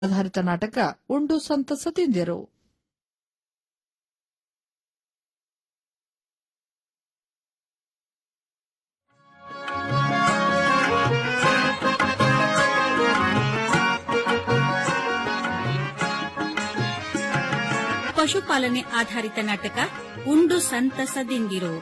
ಆಧಾರಿತ ನಾಟಕ ಉಂಡು ಸಂತಸ ತಿಂದಿರು ಪಶುಪಾಲನೆ ಆಧಾರಿತ ನಾಟಕ ಉಂಡು ಸಂತಸದಿಂದಿರು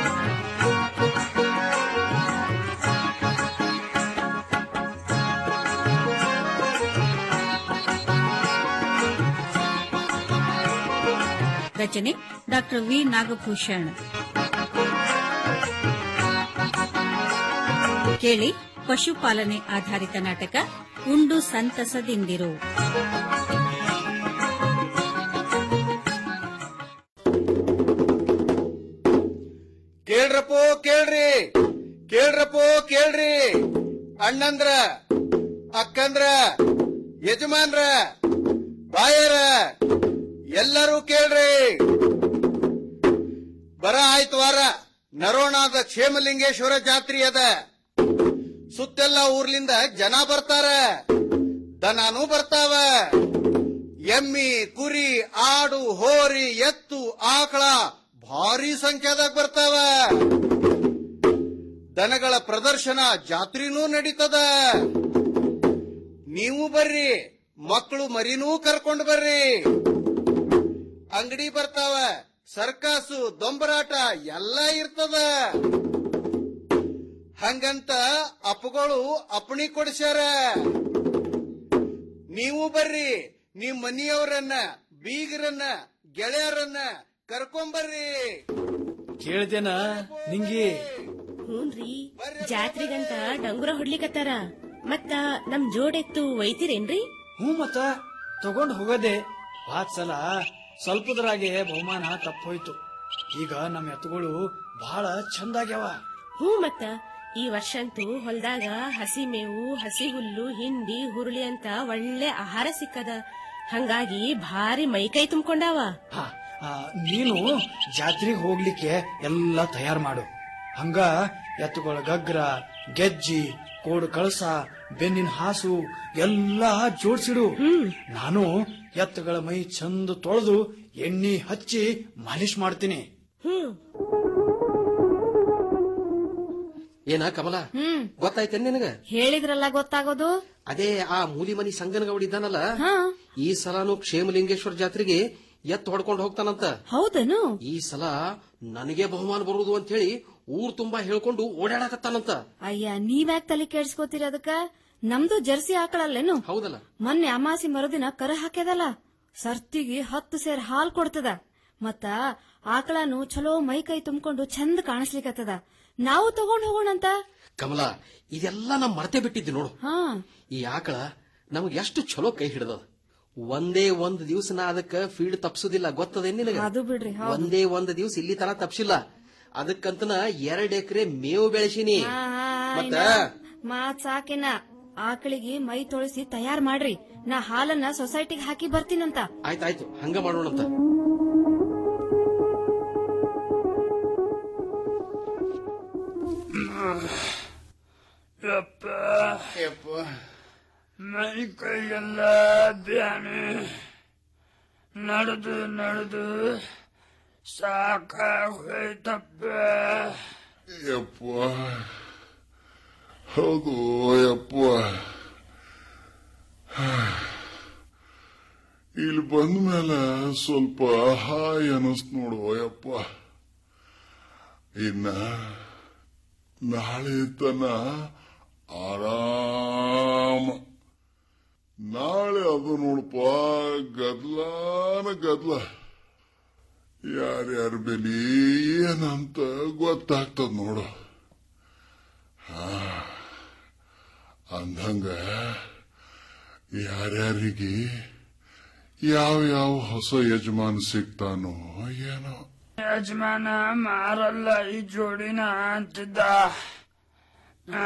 ರಚನೆ ಡಾಕ್ಟರ್ ವಿ ನಾಗಭೂಷಣ್ ಕೇಳಿ ಪಶುಪಾಲನೆ ಆಧಾರಿತ ನಾಟಕ ಉಂಡು ಸಂತಸದಿಂದಿರು ಕೇಳ್ರಪ್ಪೋ ಕೇಳ್ರಿ ಕೇಳ್ರಪ್ಪೋ ಕೇಳ್ರಿ ಅಣ್ಣಂದ್ರ ಅಕ್ಕಂದ್ರ ಯಜಮಾನ್ರ ಬಾಯರ ಎಲ್ಲರೂ ಕೇಳ್ರಿ ಬರ ಆಯ್ತು ವಾರ ನರೋಣಾದ ಕ್ಷೇಮಲಿಂಗೇಶ್ವರ ಜಾತ್ರಿ ಅದ ಸುತ್ತೆಲ್ಲ ಊರ್ಲಿಂದ ಜನ ಬರ್ತಾರ ದನಾನು ಬರ್ತಾವ ಎಮ್ಮಿ ಕುರಿ ಆಡು ಹೋರಿ ಎತ್ತು ಆಕಳ ಭಾರಿ ಸಂಖ್ಯಾದಾಗ ಬರ್ತಾವ ದನಗಳ ಪ್ರದರ್ಶನ ಜಾತ್ರಿನೂ ನಡೀತದ ನೀವು ಬರ್ರಿ ಮಕ್ಕಳು ಮರಿನೂ ಕರ್ಕೊಂಡು ಬರ್ರಿ ಅಂಗಡಿ ಬರ್ತಾವ ಸರ್ಕಾಸು ದೊಂಬರಾಟ ಎಲ್ಲ ಇರ್ತದ ಹಂಗಂತ ಅಪ್ಪಗಳು ಅಪ್ಪಣಿ ಕೊಡ್ಸ್ಯಾರ ನೀವು ಬರ್ರಿ ನಿಮ್ ಮನಿಯವರನ್ನ ಬೀಗರನ್ನ ಗೆಳೆಯರನ್ನ ಕರ್ಕೊಂಬರ್ರಿ ಕೇಳ್ತೇನ ನಿಂಗಿ ಹ್ಞೂನ್ರಿ ಜಾತ್ರೆಗಂತ ಡಂಗುರ ಹೊಡ್ಲಿಕತ್ತಾರ ಮತ್ತ ನಮ್ ಜೋಡೆತ್ತು ಒಯ್ತಿರೇನ್ರಿ ಹ್ಞೂ ಮತ್ತ ತಗೊಂಡ್ ಹೋಗದೆ ಪಾತ್ ಸಲ ಸ್ವಲ್ಪದ್ರಾಗೆ ಬಹುಮಾನ ತಪ್ಪೋಯ್ತು ಈಗ ನಮ್ಮ ಎತ್ತುಗಳು ಬಹಳ ಚಂದಾಗ್ಯಾವ ಹ್ಞೂ ಮತ್ತ ಈ ವರ್ಷಂತೂ ಹೊಲ್ದಾಗ ಹಸಿ ಮೇವು ಹಸಿ ಹುಲ್ಲು ಹಿಂಡಿ ಹುರುಳಿ ಅಂತ ಒಳ್ಳೆ ಆಹಾರ ಸಿಕ್ಕದ ಹಂಗಾಗಿ ಭಾರಿ ಮೈಕೈ ತುಂಬ್ಕೊಂಡಾವ ಹಾ ಆ, ನೀನು ಜಾತ್ರೆಗೆ ಹೋಗ್ಲಿಕ್ಕೆ ಎಲ್ಲ ತಯಾರು ಮಾಡು ಹಂಗ ಎತ್ತುಗಳ ಗಗ್ರ ಗೆಜ್ಜಿ ಕೋಡು ಕಳಸ ಬೆನ್ನಿನ ಹಾಸು ಎಲ್ಲ ಜೋಡ್ಸಿಡು ನಾನು ಎತ್ತುಗಳ ಮೈ ಚಂದ ತೊಳೆದು ಎಣ್ಣಿ ಹಚ್ಚಿ ಮಾಲಿಶ್ ಮಾಡ್ತೀನಿ ಹ್ಮ್ ಏನ ಕಮಲ ಗೊತ್ತಾಯ್ತೇನ್ ನಿನಗ ಹೇಳಿದ್ರಲ್ಲ ಗೊತ್ತಾಗೋದು ಅದೇ ಆ ಮೂಲಿ ಮನಿ ಸಂಗನಗೌಡ ಇದ್ದಾನಲ್ಲ ಈ ಸಲನು ಕ್ಷೇಮಲಿಂಗೇಶ್ವರ ಜಾತ್ರೆಗೆ ಎತ್ ಹೊಡ್ಕೊಂಡು ಹೋಗ್ತಾನಂತ ಹೌದನು ಈ ಸಲ ನನಗೆ ಬಹುಮಾನ ಬರುವುದು ಅಂತ ಹೇಳಿ ಊರ್ ತುಂಬಾ ಹೇಳ್ಕೊಂಡು ಓಡಾಡಕತ್ತಾನಂತ ಅಯ್ಯ ನೀವ್ಯಾಕ್ ತಲೆ ಕೆಡ್ಸ್ಕೊತೀರಿ ಅದಕ್ಕ ನಮ್ದು ಜರ್ಸಿ ಆಕಳಲ್ಲೇನು ಹೌದಲ್ಲ ಮೊನ್ನೆ ಅಮಾಸಿ ಮರುದಿನ ಕರ ಹಾಕ್ಯದಲ್ಲ ಸರ್ತಿಗೆ ಹತ್ತು ಸೇರ್ ಹಾಲ್ ಕೊಡ್ತದ ಮತ್ತ ಆಕಳನು ಚಲೋ ಮೈ ಕೈ ತುಂಬಿಕೊಂಡು ಚಂದ ಕಾಣಿಸ್ಲಿಕತ್ತದ ನಾವು ತಗೊಂಡ್ ಹೋಗೋಣಂತ ಕಮಲ ಇದೆಲ್ಲ ನಮ್ ಮರ್ತೆ ಬಿಟ್ಟಿದ್ದೆ ನೋಡು ಹಾ ಈ ಆಕಳ ನಮಗ್ ಎಷ್ಟು ಚಲೋ ಕೈ ಹಿಡ್ದದ ಒಂದೇ ಒಂದ್ ದಿವ್ಸ ನಾ ಅದಕ್ಕ ಫೀಲ್ಡ್ ತಪ್ಸುದಿಲ್ಲ ಗೊತ್ತದೇನ್ ನಿನಗ ಅದು ಬಿಡ್ರಿ ಹೌದು ಒಂದೇ ಒಂದ್ ದಿವ್ಸ ಇಲ್ಲಿ ತರ ತಪ್ಸಿಲ್ಲ ಅದಕ್ಕಂತನ ಎರಡ್ ಎಕರೆ ಮೇವು ಬೆಳೆಸಿನಿ ಹಾ, ಹಾ, ಮತ್ತ ಇನ್ನ ಮಾತ್ ಸಾಕಿನ ಆಕಳಿಗೆ ಮೈ ತೊಳಸಿ ತಯಾರ್ ಮಾಡ್ರಿ ನಾ ಹಾಲನ್ನ ಸೊಸೈಟಿಗೆ ಹಾಕಿ ಬರ್ತೀನಂತ ಆಯ್ತಾಯ್ತು ಹಂಗ ಮಾಡೋಣಂತ ಯಪ್ಪ ಮೈ ಕೈಯೆಲ್ಲ ಬ್ಯಾನೆ ನಡೆದು ನಡೆದು ಸಾಕಾಗೋಯ್ತಪ್ಪ ಯಪ್ಪ ಹೌದು ಯಪ್ಪ ಇಲ್ಲಿ ಬಂದ ಮೇಲೆ ಸ್ವಲ್ಪ ಹಾಯ್ ಅನಿಸ್ತು ನೋಡು ಯಪ್ಪ ಇನ್ನ ನಾಳೆ ತನ ಆರಾಮ ನಾಳೆ ಅದು ನೋಡಪ್ಪ ಗದ್ಲಾನ ಗದ್ಲ ಯಾರ್ಯಾರ ಬೆಲಿ ಏನಂತ ಗೊತ್ತಾಗ್ತದ ನೋಡು ಹಾ ಅಂದಂಗ ಯಾರ್ಯಾರಿಗೆ ಯಾವ ಯಾವ ಹೊಸ ಯಜಮಾನ ಸಿಗ್ತಾನೋ ಏನೋ ಯಜಮಾನ ಮಾರಲ್ಲ ಈ ಜೋಡಿನ ಅಂತಿದ್ದ ಆ,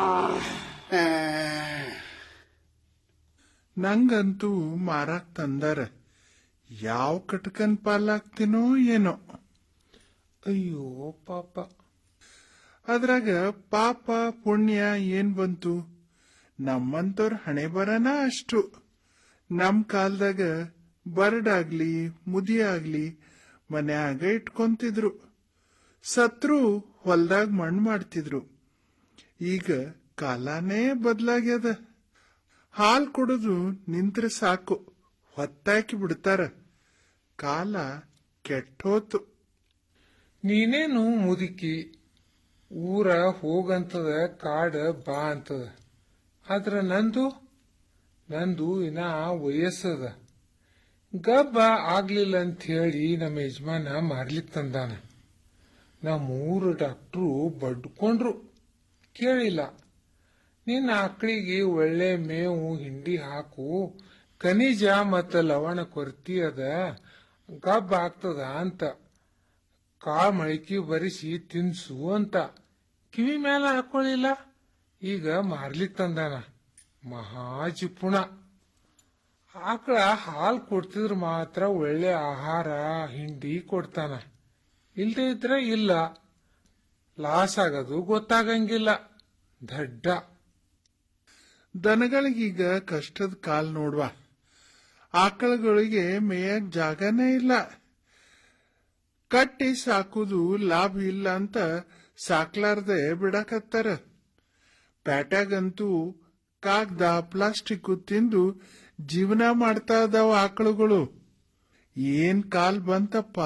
ನಂಗಂತೂ ಮಾರಾಕ್ ತಂದಾರ ಯಾವ ಕಟ್ಕನ್ ಪಾಲಾಗ್ತೀನೋ ಏನೋ ಅಯ್ಯೋ ಪಾಪ ಅದ್ರಾಗ ಪಾಪ ಪುಣ್ಯ ಏನ್ ಬಂತು ನಮ್ಮಂತವ್ರ ಹಣೆ ಬರನ ಅಷ್ಟು ನಮ್ ಕಾಲ್ದಾಗ ಬರ್ಡಾಗ್ಲಿ ಮುದಿ ಆಗ್ಲಿ ಮನ್ಯಾಗ ಇಟ್ಕೊಂತಿದ್ರು ಸತ್ರು ಹೊಲ್ದಾಗ ಮಣ್ಣು ಮಾಡ್ತಿದ್ರು ಈಗ ಕಾಲಾನೇ ಬದಲಾಗ್ಯದ ಹಾಲ್ ಕುಡಿದು ನಿಂತ್ರೆ ಸಾಕು ಹೊತ್ತಾಕಿ ಬಿಡ್ತಾರ ಕಾಲ ಕೆಟ್ಟೋತು ನೀನೇನು ಮುದುಕಿ ಊರ ಹೋಗಂತದ ಕಾಡ ಬಾ ಅಂತದ ಆದ್ರ ನಂದು ನಂದು ಇನ್ನ ವಯಸ್ಸದ ಗಬ್ಬ ಆಗ್ಲಿಲ್ಲ ಅಂತ ಹೇಳಿ ನಮ್ಮ ಯಜಮಾನ ಮಾರ್ಲಿಕ್ ತಂದಾನ ನಮ್ಮೂರು ಡಾಕ್ಟ್ರು ಬಡ್ಕೊಂಡ್ರು ಕೇಳಿಲ್ಲ ನಿನ್ನ ಆಕಳಿಗೆ ಒಳ್ಳೆ ಮೇವು ಹಿಂಡಿ ಹಾಕು ಖನಿಜ ಮತ್ತ ಲವಣ ಕೊರತಿ ಅದ ಗಬ್ಬ ಆಗ್ತದ ಅಂತ ಕಾಳು ಮೊಳಕೆ ಬರಿಸಿ ತಿನ್ಸು ಅಂತ ಕಿವಿ ಮೇಲೆ ಹಾಕೊಳ್ಳಿಲ್ಲ ಈಗ ಮಾರ್ಲಿಕ್ ತಂದಾನ ಮಹಾ ಜಿಪುಣ ಆಕಳ ಹಾಲ್ ಕೊಡ್ತಿದ್ರ ಮಾತ್ರ ಒಳ್ಳೆ ಆಹಾರ ಹಿಂಡಿ ಕೊಡ್ತಾನ ಇಲ್ದೇ ಇದ್ರ ಇಲ್ಲ ಲಾಸ್ ಆಗೋದು ಗೊತ್ತಾಗಂಗಿಲ್ಲ ದಡ್ಡ ದನಗಳಿಗೀಗ ಕಷ್ಟದ ಕಾಲ್ ನೋಡ್ವ ಆಕಳುಗಳಿಗೆ ಮೇಯಕ್ ಜಾಗನೇ ಇಲ್ಲ ಕಟ್ಟಿ ಸಾಕುದು ಲಾಭ ಇಲ್ಲ ಅಂತ ಸಾಕ್ಲಾರ್ದೆ ಬಿಡಕತ್ತಾರ ಪ್ಯಾಟ್ಯಾಗಂತೂ ಕಾಗ್ದ ಪ್ಲಾಸ್ಟಿಕ್ ತಿಂದು ಜೀವನ ಮಾಡ್ತಾ ಇದಾವ ಆಕಳುಗಳು ಏನ್ ಕಾಲ್ ಬಂತಪ್ಪ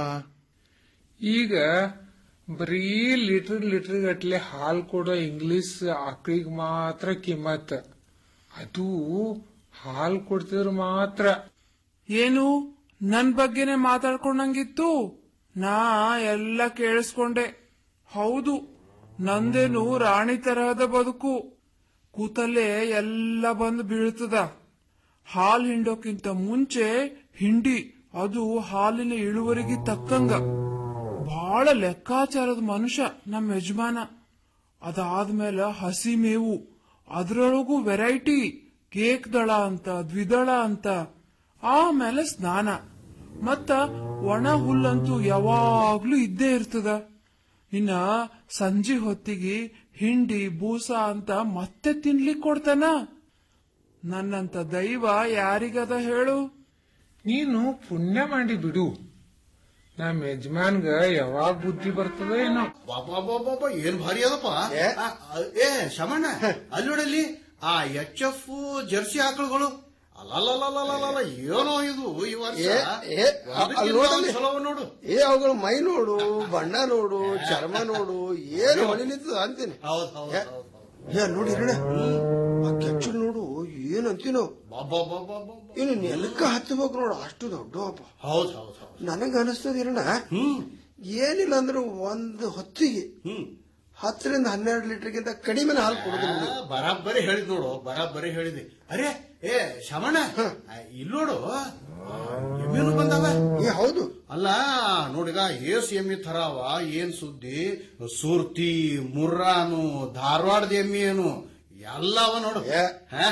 ಈಗ ಬರೀ ಲೀಟರ್ ಲೀಟರ್ ಗಟ್ಲೆ ಹಾಲ್ ಕೊಡೋ ಇಂಗ್ಲಿಷ್ ಆಕಳಿಗೆ ಮಾತ್ರ ಕಿಮ್ಮತ್ ಅದು ಹಾಲ್ ಕೊಡ್ತಿದ್ರ ಮಾತ್ರ ಏನು ನನ್ ಬಗ್ಗೆನೆ ಮಾತಾಡ್ಕೊಂಡಂಗಿತ್ತು ನಾ ಎಲ್ಲ ಕೇಳಿಸ್ಕೊಂಡೆ ಹೌದು ನಂದೇನು ರಾಣಿ ತರಹದ ಬದುಕು ಕೂತಲ್ಲೇ ಎಲ್ಲ ಬಂದು ಬೀಳ್ತದ ಹಾಲ್ ಹಿಂಡೋಕ್ಕಿಂತ ಮುಂಚೆ ಹಿಂಡಿ ಅದು ಹಾಲಿನ ಇಳುವರಿಗೆ ತಕ್ಕಂಗ ಬಹಳ ಲೆಕ್ಕಾಚಾರದ ಮನುಷ್ಯ ನಮ್ಮ ಯಜಮಾನ ಅದಾದ್ಮೇಲೆ ಹಸಿ ಮೇವು ಅದ್ರೊಳಗೂ ವೆರೈಟಿ ಕೇಕ್ ದಳ ಅಂತ ದ್ವಿದಳ ಅಂತ ಆಮೇಲೆ ಸ್ನಾನ ಮತ್ತ ಒಣ ಹುಲ್ಲಂತೂ ಯಾವಾಗ್ಲೂ ಇದ್ದೇ ಇರ್ತದ ಇನ್ನ ಸಂಜೆ ಹೊತ್ತಿಗೆ ಹಿಂಡಿ ಬೂಸ ಅಂತ ಮತ್ತೆ ತಿನ್ಲಿಕ್ ಕೊಡ್ತಾನ ನನ್ನಂತ ದೈವ ಯಾರಿಗದ ಹೇಳು ನೀನು ಪುಣ್ಯ ಮಾಡಿ ಬಿಡು ನಮ್ಮ ಯಜಮಾನ್ಗ ಯಾವಾಗ ಬುದ್ಧಿ ಬರ್ತದ ಏನೋ ಬಾಬಾ ಏನ್ ಭಾರಿ ಅದಪ್ಪ ಆ, ಆ, ಏ ಶಮಣ್ಣ ಅಲ್ಲಿ ನೋಡಲ್ಲಿ ಆ ಎಚ್ ಎಫ್ ಜರ್ಸಿ ಆಕಳುಗಳು ಅಲ್ಲಲ್ಲಲ್ಲಲ್ಲಲ್ಲ ಏನೋ ಇದು ಈ ವರ್ಷ ಏ, ಏ, ಅ- ಒಂದಕ್ಕಿಂತ ಅಲ್ಲ್ ನೋಡಲ್ಲಿ. ಒಂದ್ ಚಲೋ ನೋಡು ಏ ಅವುಗಳ ಮೈ ನೋಡು ಬಣ್ಣ ನೋಡು ಚರ್ಮ ನೋಡು ಏನು ಹೊಳಿ ನಿಂತದ ಅಂತೀನಿ ಹೌದ್ ಹೌದ್ ಏ, ಏ ನೋಡಿ ಇರೋಣ ಆ ಕೆಚ್ಚು ನೋಡು ಏನ್ ಅಂತೀನೋ ಇನ್ನು ನೆಲಕ್ಕ ಹತ್ತಬೇಕು ನೋಡು ಅಷ್ಟು ದೊಡ್ಡವಪ್ಪ ಹೌದ್ ಹೌದ್ ಹೌದ್ ನನಗ ಅನಿಸ್ತದ ಇರೋಣ ಏನಿಲ್ಲ ಅಂದ್ರೂ ಒಂದು ಹೊತ್ತಿಗೆ ಹತ್ತರಿಂದ ಹನ್ನೆರಡು ಲೀಟರ್ಗಿಂತ ಕಡಿಮೆ ಹಾಲು ಕೊಡುದಿಲ್ಲ ಆ, ಬರಾಬ್ಬರಿ ಹೇಳಿದ್ ನೋಡು ಬರಾಬ್ಬರಿ ಹೇಳಿದೆ ಅರೆ ಏ ಶಮಣ್ಣ ಆ, ಇಲ್ಲಿ ನೋಡು ಎಮ್ಮೆನು ಬಂದವ ಏ ಹೌದು ಅಲ್ಲ ನೋಡಿಗ ಏಸ್ ಎಮ್ಮಿ ಥರವ ಏನ್ ಸುದ್ದಿ ಸೂರ್ತಿ ಮುರ್ರಾನು ಧಾರವಾಡದ ಎಮ್ಮಿ ಏನು ಎಲ್ಲವ ನೋಡು ಹ?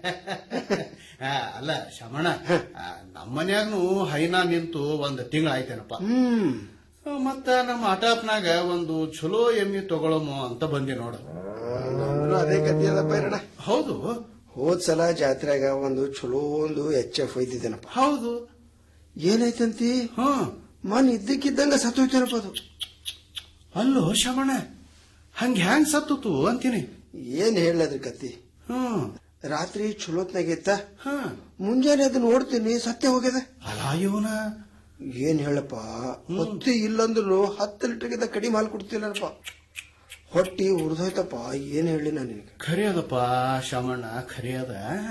ಆ, ಅಲ್ಲ ಶಮಣ ಆ, ನಮ್ಮ ಮನ್ಯಾಗನು ಹೈನಾ ನಿಂತು ಒಂದ್ ತಿಂಗಳಾಯ್ತೇನಪ್ಪ ಹ್ಮ್ ಮತ್ತ ನಮ್ಮ ಅಟಾಪ್ನಾಗ ಒಂದು ಚಲೋ ಎಮ್ಮಿ ತಗೊಳಮು ಅಂತ ಬಂದಿ ನೋಡು ಅಂದ್ರೂ ಅದೇ ಗತಿ ಅದಪ್ಪ ಇರೋಣ ಹೌದು ಹೋದ್ ಸಲ ಜಾತ್ರೆಗ ಒಂದು ಚಲೋ ಒಂದು ಎಚ್ ಎಫ್ ಒಯ್ದಿದ್ದೇನಪ್ಪ ಹೌದು ಏನಾಯ್ತಂತಿ ಹ್ಮ್ ಮನ್ ಇದ್ದಕ್ಕಿದ್ದಂಗ ಸತ್ತೋಯ್ತೇನಪ್ಪ ಅದು ಅಲ್ಲೋ ಶಮಣ ಹಂಗ ಹ್ಯಾಂಗ್ ಸತ್ತುತು ಅಂತೀನಿ ಏನ್ ಹೇಳದ್ರ ಕತಿ ಹ್ಮ್ ರಾತ್ರಿ ಚಲೋತ್ನಾಗಿತ್ತ ಹ್ಮ್ ಮುಂಜಾನೆ ಅದು ನೋಡ್ತೀನಿ ಸತ್ಯ ಹೋಗ್ಯದ ಅಲ್ಲ ಇವನ ಏನ್ ಹೇಳಪ್ಪ ಹೊತ್ತಿ ಇಲ್ಲಂದ್ರು ಹತ್ತು ಲೀಟರ್ಗಿಂತ ಕಡಿಮೆ ಹಾಲು ಕೊಡ್ತಿಲ್ಲಪ್ಪ ಹೊಟ್ಟಿ ಉರ್ದೋಯ್ತಪ್ಪ ಏನ್ ಹೇಳಿ ನಾನು ನಿನಗೆ ಖರೆ ಅದಪ್ಪ ಶಾಮಣ್ಣ ಖರೆ ಅದ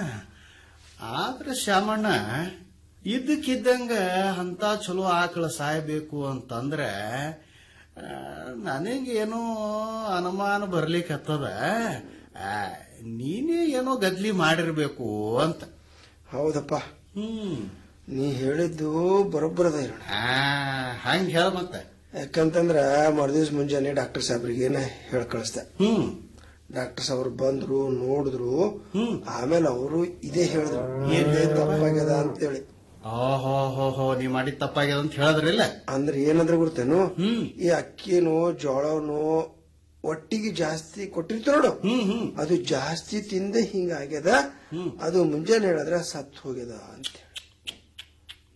ಆದ್ರೆ ಶಾಮಣ್ಣ ಇದ್ದಕ್ಕಿದ್ದಂಗ ಅಂತ ಚಲೋ ಆಕಳ ಸಾಯ್ಬೇಕು ಅಂತಂದ್ರೆ ಆ, ನನಗೇನೋ ಅನುಮಾನ ಬರ್ಲಿಕ್ಕೆ ಹತ್ತದ ಆ, ನೀನೇ ಏನೋ ಗದ್ಲಿ ಮಾಡಿರ್ಬೇಕು ಅಂತ ಹೌದಪ್ಪ ಹ್ಮ್ ನೀ ಹೇಳಿದ್ದು ಬರೋಬ್ಬರದ ಇರೋಣ ಆ, ಹಂಗ್ ಹೇಳ ಮತ್ತೆ ಯಾಕಂತಂದ್ರ ಮರುದಿವ್ಸ ಮುಂಜಾನೆ ಡಾಕ್ಟರ್ ಸಾಹೇಬ್ರಿಗೆ ಹೇಳಿ ಕಳಿಸ್ದೆ ಹ್ಮ್ ಡಾಕ್ಟರ್ ಸಾಹೇಬ್ರು ಬಂದ್ರು ನೋಡಿದ್ರು ಹ್ಮ್ ಆಮೇಲೆ ಅವರು ಇದೇ ಹೇಳಿದ್ರು ಏನ್ ಹೇಳಿದ್ರಪ್ಪ? ತಪ್ಪಾಗ್ಯದ ಅಂತೇಳಿ ಓಹೋ ಹೋ ಹೋ ನೀ ಮಾಡಿದ ತಪ್ಪಾಗ್ಯದ ಅಂತ ಹೇಳಿದ್ರಿಲ್ಲ ಅಂದ್ರೆ ಏನಂದ್ರೆ ಗೊತ್ತೇನು ಹ್ಮ್ ಈ ಅಕ್ಕಿನೋ ಜೋಳನೋ ಒಟ್ಟಿಗೆ ಜಾಸ್ತಿ ಕೊಟ್ಟಿರ್ತ ನೋಡು ಹ್ಮ್ ಹ್ಮ್ ಅದು ಜಾಸ್ತಿ ತಿಂದೆ ಹಿಂಗಾಗ್ಯದ ಅದು ಮುಂಜಾನೆ ಹೇಳಿದ್ರೆ ಸತ್ ಹೋಗ್ಯದ ಅಂತ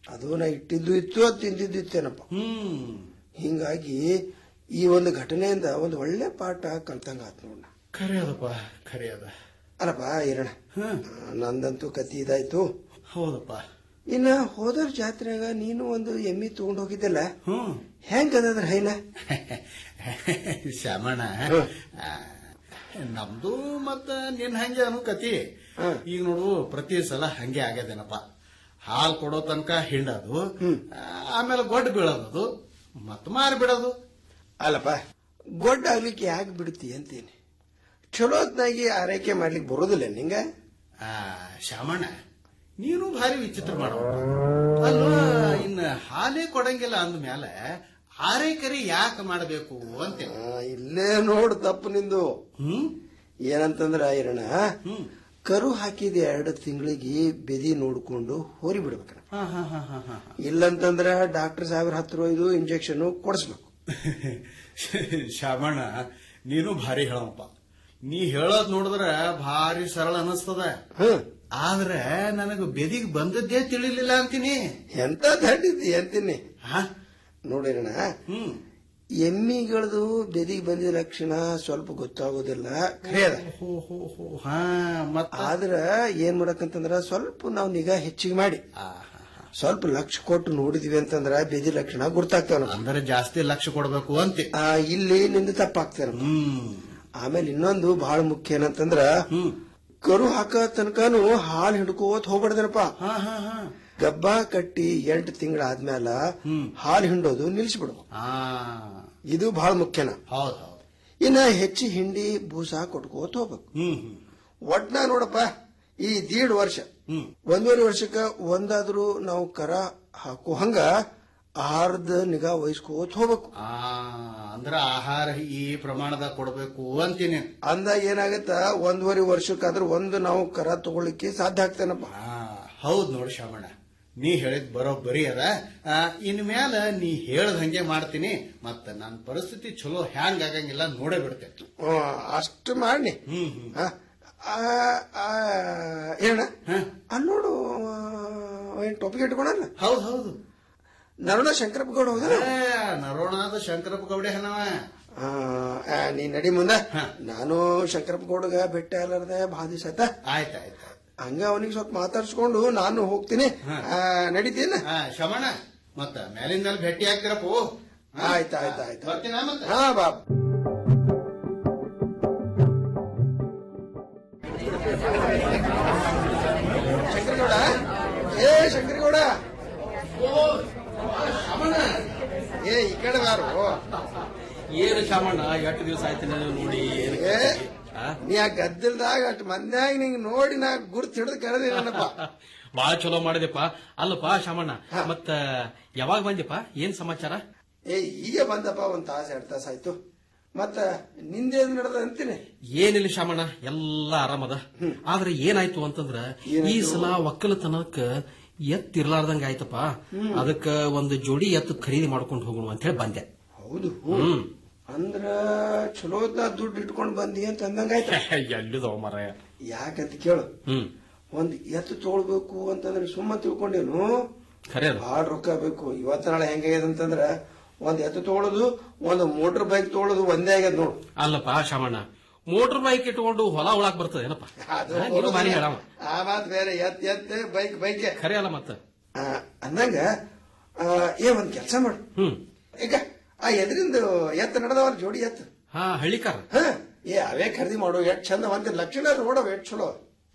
ಅದು ನಾ ಇಟ್ಟಿದ್ದು ಇತ್ತು ಅದು ತಿಂದಿದ್ದು ಇತ್ತೇನಪ್ಪ ಹ್ಮ್ ಹಿಂಗಾಗಿ ಈ ಒಂದು ಘಟನೆಯಿಂದ ಒಂದು ಒಳ್ಳೆ ಪಾಠ ಕಲ್ತಂಗ ಆತ್ ನೋಡ ಖರೆ ಅದಪ್ಪ ಖರೆ ಅದ ಅಲ್ಲಪ್ಪ ಇರೋಣ ನಂದಂತೂ ಕತಿ ಇದಾಯ್ತು ಹೌದಪ್ಪ ಇನ್ನ ಹೋದರ್ ಜಾತ್ರೆಗ ನೀನು ಒಂದು ಎಮ್ಮಿ ತಗೊಂಡ್ ಹೋಗಿದ್ದಲ್ಲ ಹ್ಮ್ ಹೆಂಗ್ ಅದದ್ರ ಹೈನ ಶ್ಯಾಮಣ್ಣ ಆ, ನಮ್ದು ಮತ್ತ ನಿನ್ ಹಂಗೆ ಅನು ಕತಿ ಈಗ ನೋಡು ಪ್ರತಿ ಸಲ ಹಂಗೆ ಆಗ್ಯದೇನಪ್ಪ ಹಾಲ್ ಕೊಡೋ ತನಕ ಹಿಂಡೋದು ಆ, ಆಮೇಲೆ ಗೊಡ್ಡ ಬೀಳೋದು ಮತ್ ಮಾರಿ ಬಿಡೋದು ಅಲ್ಲಪ್ಪ ಗೊಡ್ಡ ಆಗ್ಲಿಕ್ಕೆ ಯಾಕೆ ಬಿಡ್ತಿ ಅಂತೀನಿ ಚಲೋ ಹೊತ್ನಾಗಿ ಆರೈಕೆ ಮಾಡ್ಲಿಕ್ಕೆ ಬರೋದಿಲ್ಲ ನಿಂಗ ಆ, ಶ್ಯಾಮಣ್ಣ ನೀನು ಭಾರಿ ವಿಚಿತ್ರ ಮಾಡೋ ಅಲ್ಲ ಇನ್ನ ಹಾಲೇ ಕೊಡಂಗಿಲ್ಲ ಅಂದ್ಮೇಲೆ ಆರೈಕರಿ ಯಾಕೆ ಮಾಡಬೇಕು ಅಂತ ಇಲ್ಲೇ ನೋಡು ತಪ್ಪು ನಿಂದು ಹ್ಮ್ ಏನಂತಂದ್ರ ಇರೋಣ ಕರು ಹಾಕಿದ ಎರಡು ತಿಂಗಳಿಗೆ ಬೆದಿ ನೋಡ್ಕೊಂಡು ಹೋರಿ ಬಿಡ್ಬೇಕ ಹಾ ಹಾ ಹಾ ಹಾ ಹಾ ಇಲ್ಲಂತಂದ್ರ ಡಾಕ್ಟರ್ ಸಾಹೇಬ್ರ ಹತ್ರ ಒಯ್ದು ಇಂಜೆಕ್ಷನ್ ಕೊಡಿಸ್ಬೇಕು ಶಾಮಣ್ಣ ನೀನು ಭಾರಿ ಹೇಳಪ್ಪ ನೀ ಹೇಳೋದ್ ನೋಡಿದ್ರ ಭಾರಿ ಸರಳ ಅನಿಸ್ತದ ಆದ್ರೆ ನನಗ ಬೆದಿಗ್ ಬಂದದ್ದೇ ತಿಳಿಲಿಲ್ಲ ಅಂತೀನಿ ಎಂತ ದಂಡಿದ್ದಿ ಅಂತೀನಿ ನೋಡಿರೋಣ ಎಮ್ಮಿಗಳದು ಬೆದಿಗೆ ಬಂದಿದ ಲಕ್ಷಣ ಸ್ವಲ್ಪ ಗೊತ್ತಾಗೋದಿಲ್ಲ ಖರೆ ಅದ ಆದ್ರ ಏನ್ ಮಾಡಕಂತಂದ್ರ ಸ್ವಲ್ಪ ನಾವು ನಿಗಾ ಹೆಚ್ಚಿಗೆ ಮಾಡಿ ಸ್ವಲ್ಪ ಲಕ್ಷ ಕೊಟ್ಟು ನೋಡಿದ್ವಿ ಅಂತಂದ್ರ ಬೆದಿ ಲಕ್ಷಣ ಗುರ್ತಾಗ್ತಾವ ಅಂದ್ರೆ ಜಾಸ್ತಿ ಲಕ್ಷ ಕೊಡ್ಬೇಕು ಅಂತೆ ಇಲ್ಲಿ ನಿಂದ ತಪ್ಪಾಗ್ತಾರ ಆಮೇಲೆ ಇನ್ನೊಂದು ಬಹಳ ಮುಖ್ಯ ಏನಂತಂದ್ರ ಕರು ಹಾಕ ತನಕನು ಹಾಲು ಹಿಡ್ಕೋತ್ ಹೋಗ್ಬಾರ್ದನಪ್ಪ ಗಬ್ಬ ಕಟ್ಟಿ ಎಂಟು ತಿಂಗಳಾದ್ಮೇಲ ಹಾಲು ಹಿಂಡೋದು ನಿಲ್ಸ್ಬಿಡು ಇದು ಬಹಳ ಮುಖ್ಯನ ಹೌದ್ ಹೌದ್ ಇನ್ನ ಹೆಚ್ಚಿ ಹಿಂಡಿ ಬೂಸ ಕೊಟ್ಕೋತ ಹೋಗ್ಬೇಕು ಒಟ್ನ ನೋಡಪ್ಪ ಈ ದೀಡ್ ವರ್ಷ ಒಂದೂವರೆ ವರ್ಷಕ್ಕ ಒಂದಾದ್ರೂ ನಾವು ಕರ ಹಾಕೋ ಹಂಗ ಆಹಾರದ ನಿಗಾ ವಹಿಸ್ಕೋತ ಹೋಗ್ಬೇಕು ಆ ಅಂದ್ರ ಆಹಾರ ಈ ಪ್ರಮಾಣದಾಗ ಕೊಡ್ಬೇಕು ಅಂತೀನಿ ಅಂದಾಗ ಏನಾಗತ್ತ ಒಂದೂವರೆ ವರ್ಷಕ್ಕಾದ್ರೂ ಒಂದು ನಾವು ಕರ ತಗೊಳ್ಳಿಕ್ಕೆ ಸಾಧ್ಯ ಆಗ್ತಾನಪ್ಪ ಹೌದ್ ನೋಡು ಶಾಮಣ್ಣ ನೀ ಹೇಳಿದ್ ಬರೋಬ್ಬರಿ ಅದ ಆ, ಇನ್ ಮ್ಯಾಲ ನೀ ಹೇಳ್ದ ಹಂಗೆ ಮಾಡ್ತೀನಿ ಮತ್ತ ನನ್ನ ಪರಿಸ್ಥಿತಿ ಚಲೋ ಹ್ಯಾಂಗ್ ಆಗಂಗಿಲ್ಲ ನೋಡೇ ಬಿಡ್ತೇನೆ ಅಷ್ಟು ಮಾಡಿ ಏನ ಅಲ್ಲಿ ನೋಡು ಏನ್ ಟೊಪಿಗೆ ಇಟ್ಕೊಳಲ್ಲ ಹೌದ್ ಹೌದು ನರೋಣ ಶಂಕರಪ್ಪ ಗೌಡ ಹೌದಲ್ಲ ನರೋಣಾದ ಶಂಕರಪ್ಪ ಗೌಡೆ ಹನವ ಆ, ಆ, ನೀ ನಡಿ ಮುಂದ ನಾನು ಶಂಕರಪ್ಪ ಗೌಡಗ ಬೆಟ್ಟ ಅಲ್ಲಾರ್ದೆ ಭಾಳ ದಿವಸ ಆಯ್ತ ಆಯ್ತಾಯ್ತು ಹಂಗ ಅವನಿಗೆ ಸ್ವಲ್ಪ ಮಾತಾಡ್ಸ್ಕೊಂಡು ನಾನು ಹೋಗ್ತೀನಿ ಆ, ನಡೀತೀನ ಶಮಣ ಮತ್ತ ಮ್ಯಾಲಿನ ಮೇಲೆ ಭೇಟಿ ಆಗ್ತಿರಪ್ಪು ಆಯ್ತು ಆಯ್ತು ಆಯ್ತು ಬರ್ತೀನ ಮತ್ತೆ ಹಾ ಬಾ ಶಂಕರಗೌಡ ಏ ಶಂಕರಗೌಡ ಏ ಈ ಕಡೆ ಬಾರು ಏನು ಶಾಮಣ್ಣ ಎಷ್ಟು ದಿವಸ ಆಯ್ತು ನಾನು ನೋಡಿ ಏನು ಏ ನೀ ಆ ಗದ್ದಲ್ದಾಗ ಅಷ್ಟು ಮಂದ್ಯಾಗ ನಿಂಗ್ ನೋಡಿ ನಾ ಗುರ್ತು ಹಿಡಿದು ಕರೆದಿನಪ್ಪ ಬಾಳ ಚಲೋ ಮಾಡಿದೆಪ್ಪ ಅಲ್ಲಪ್ಪ ಶಾಮಣ್ಣ ಮತ್ತ ಯಾವಾಗ ಬಂದಿಪ್ಪ ಏನ್ ಸಮಾಚಾರ ಏ ಈಗ ಬಂದಪ್ಪ ಒಂದ್ ತಾಸ ಎರಡ್ ತಾಸ ಆಯ್ತು ಮತ್ತ ನಿಂದೇನ್ ನಡೆದ ಅಂತೀನಿ ಏನಿಲ್ಲ ಶಾಮಣ್ಣ ಎಲ್ಲ ಆರಾಮದ ಆದ್ರೆ ಏನಾಯ್ತು ಅಂತಂದ್ರ ಈ ಸಲ ಒಕ್ಕಲತನಕ್ಕ ಎತ್ ಇರ್ಲಾರ್ದಂಗ ಆಯ್ತಪ್ಪ ಅದಕ್ಕ ಒಂದು ಜೋಡಿ ಎತ್ತು ಖರೀದಿ ಮಾಡ್ಕೊಂಡು ಹೋಗೋಣ ಅಂತ ಹೇಳಿ ಬಂದೆ ಹೌದು ಹ್ಮ್ ಅಂದ್ರ ಚಲೋದ್ನ ದುಡ್ಡು ಇಟ್ಕೊಂಡ್ ಬಂದಿ ಅಂತ ಅಂದಂಗಾಯ್ತು ಎಲ್ಲಿದವ ಮರ ಯಾಕಂತ ಕೇಳು ಹ್ಮ್ ಒಂದ್ ಎತ್ತು ತೊಗೊಳ್ಬೇಕು ಅಂತಂದ್ರೆ ಸುಮ್ಮ ತಿಳ್ಕೊಂಡೇನು ಖರೆ ಅದು. ಭಾಳ ರೊಕ್ಕ ಬೇಕು ಇವತ್ತ ನಾಳೆ ಹೆಂಗಾಗ್ಯದ ಅಂತಂದ್ರ ಒಂದ್ ಎತ್ತು ತಗೊಳ್ಳೋದು ಒಂದ್ ಮೋಟರ್ ಬೈಕ್ ತಗೊಳ್ಳೋದು ಒಂದೇ ಆಗ್ಯದ ನೋಡು ಅಲ್ಲಪ್ಪ ಶಾಮಣ್ಣ ಮೋಟರ್ ಬೈಕ್ ಇಟ್ಕೊಂಡು ಹೊಲ ಉಳಾಕ್ ಬರ್ತದೆ ಏನಪ್ಪ ಅದು ಹಾ, ನೀನು ಬಾರಿ ಹೇಳವ ಆ ಮಾತ್ ಬೇರೆ ಎತ್ ಎತ್ ಬೈಕ್ ಬೈಕ್ ಖರೆ ಅಲ್ಲ ಮತ್ತ ಅಂದಂಗ ಆ, ಏ ಒಂದ್ ಕೆಲಸ ಮಾಡು ಹ್ಮ್ ಈಗ ಆ ಎದ್ರಿಂದ ಎತ್ತ ನಡೆದವಲ್ಲ ಜೋಡಿ ಎತ್ತು ಹಾ ಹಳ್ಳಿಕಾರ ಹ ಏ ಅವೇ ಖರೀದಿ ಮಾಡು ಎಷ್ಟ್ ಚಂದ ಒಂದ್ ಲಕ್ಷಣ ನೋಡವ ಎಷ್ಟ್ ಚಲೋ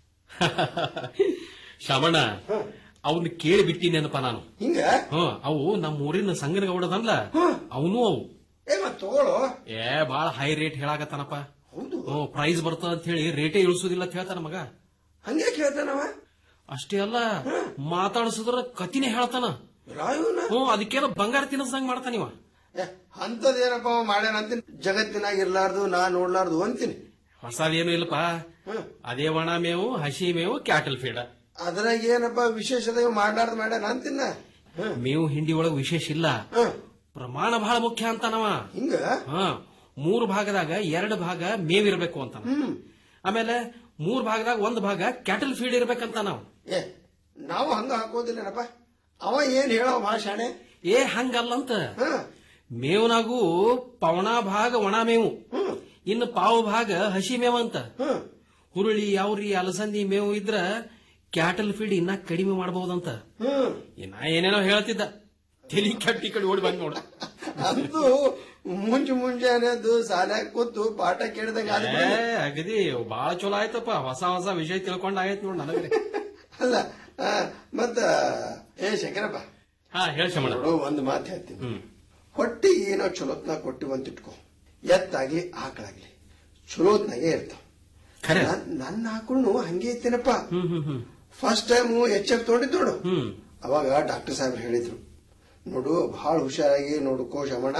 ಶಾಮಣ್ಣ ಅವನ್ನ ಕೇಳಿ ಬಿಟ್ಟಿನೇನಪ್ಪ ನಾನು ಹಿಂಗ ಹ್ಮ್ ಅವು ನಮ್ಮ ಊರಿನ ಸಂಗನ ಗೌಡದಲ್ಲ ಅವನು ಅವು ಏ ಮತ್ ತಗೊಳ್ಳೋ ಏ ಬಾಳ ಹೈ ರೇಟ್ ಹೇಳಾಕತ್ತಾನಪ್ಪ ಹ್ಮ್ ಪ್ರೈಸ್ ಬರ್ತದ ಅಂತ ಹೇಳಿ ರೇಟೇ ಇಳಿಸೋದಿಲ್ಲ ಅಂತ ಹೇಳ್ತಾನ ಮಗ ಹಂಗೆ ಕೇಳ್ತಾನವ ಅಷ್ಟೇ ಅಲ್ಲ ಮಾತಾಡ್ಸಿದ್ರ ಕತಿನೇ ಹೇಳ್ತಾನ ಹ್ಮ್ ಅದಕ್ಕೆಲ್ಲ ಬಂಗಾರ ತಿನ್ನಸ್ದಂಗ್ ಮಾಡ್ತಾನಿವ ಅಂತದೇನಪ್ಪ ಅವ ಮಾಡ್ಯಾನ ಅಂತೀನಿ ಜಗತ್ತಿನಾಗ ಇರ್ಲಾರ್ದು ನಾ ನೋಡ್ಲಾರ್ದು ಅಂತೀನಿ ಹೊಸದೇನು ಇಲ್ಲಪ್ಪ ಅದೇ ಒಣ ಮೇವು ಹಸಿ ಮೇವು ಕ್ಯಾಟಲ್ ಫೀಡ ಅದ್ರಾಗ ಏನಪ್ಪ ವಿಶೇಷದ ಇವ್ ಮಾಡ್ಲಾರ್ದು ಮಾಡ್ಯಾನ ಅಂತಿನ ಮೇವು ಹಿಂಡಿ ಒಳಗ್ ವಿಶೇಷ ಇಲ್ಲ ಪ್ರಮಾಣ ಬಹಳ ಮುಖ್ಯ ಅಂತಾನವ ಹಿಂಗ ಹಾ ಮೂರು ಭಾಗದಾಗ ಎರಡು ಭಾಗ ಮೇವಿರ್ಬೇಕು ಅಂತ ಆಮೇಲೆ ಮೂರ್ ಭಾಗದಾಗ ಒಂದ್ ಭಾಗ ಕ್ಯಾಟಲ್ ಫೀಡ್ ಇರ್ಬೇಕಂತ ನಾವು ಏ ನಾವು ಹಂಗ ಹಾಕೋದಿಲ್ಲೇನಪ್ಪ ಅವ ಏನ್ ಹೇಳೋ ಭಾಷಾಣೆ ಏ ಹಂಗಲ್ಲಂತ ಮೇವ್ನಾಗೂ ಪವಣ ಭಾಗ ಒಣ ಮೇವು ಇನ್ನು ಪಾವು ಭಾಗ ಹಸಿ ಮೇವು ಅಂತ ಹುರುಳಿ ಯಾವ್ರಿ ಅಲಸಂದಿ ಮೇವು ಇದ್ರ ಕ್ಯಾಟಲ್ ಫೀಡ್ ಇನ್ನ ಕಡಿಮೆ ಮಾಡಬಹುದಂತ ಇನ್ನ ಏನೇನೋ ಹೇಳ್ತಿದ್ದ ತಲಿ ಕಟ್ಟಿ ಕಡೆ ಓಡಿ ಬಂದ್ ನೋಡ ಅಂತೂ ಮುಂಜು ಮುಂಜಾನೆದ್ದು ಸಾಲ್ಯಾಗ ಕೂತು ಪಾಠ ಕೇಳಿದಂಗ ಏ, ಅಗದಿ ಬಾಳ ಚಲೋ ಆಯ್ತಪ್ಪ ಹೊಸ ಹೊಸ ವಿಷಯ ತಿಳ್ಕೊಂಡ್ ಆಗೈತ್ ನೋಡ್ ನನಗ್ರಿ ಅಲ್ಲ ಆ, ಮತ್ತ ಏ ಶಂಕರಪ್ಪ ಹಾ ಹೇಳ ಶಮಣ ನೋಡು ಒಂದ್ ಮಾತು ಹೇಳ್ತೀನಿ ಹೊಟ್ಟಿಗೆ ಏನೋ ಚಲೋತ್ನಾಗ ಕೊಟ್ಟಿವಿ ಅಂತ ಇಟ್ಕೋ ಎತ್ತಾಗ್ಲಿ ಆಕಳಾಗ್ಲಿ ಚಲೋತ್ನಾಗೆ ಇರ್ತಾವ ನನ್- ನನ್ನ ಆಕಳ್ನು ಹಂಗೆ ಇತ್ತೇನಪ್ಪ ಫಸ್ಟ್ ಟೈಮ್ ಎಚ್ ಎಫ್ ತೊಗೊಂಡಿದ್ ನೋಡು ಅವಾಗ ಡಾಕ್ಟರ್ ಸಾಹೇಬ್ರು ಹೇಳಿದ್ರು ನೋಡು ಬಹಳ ಹುಷಾರಾಗಿ ನೋಡ್ಕೋ ಶಮಣ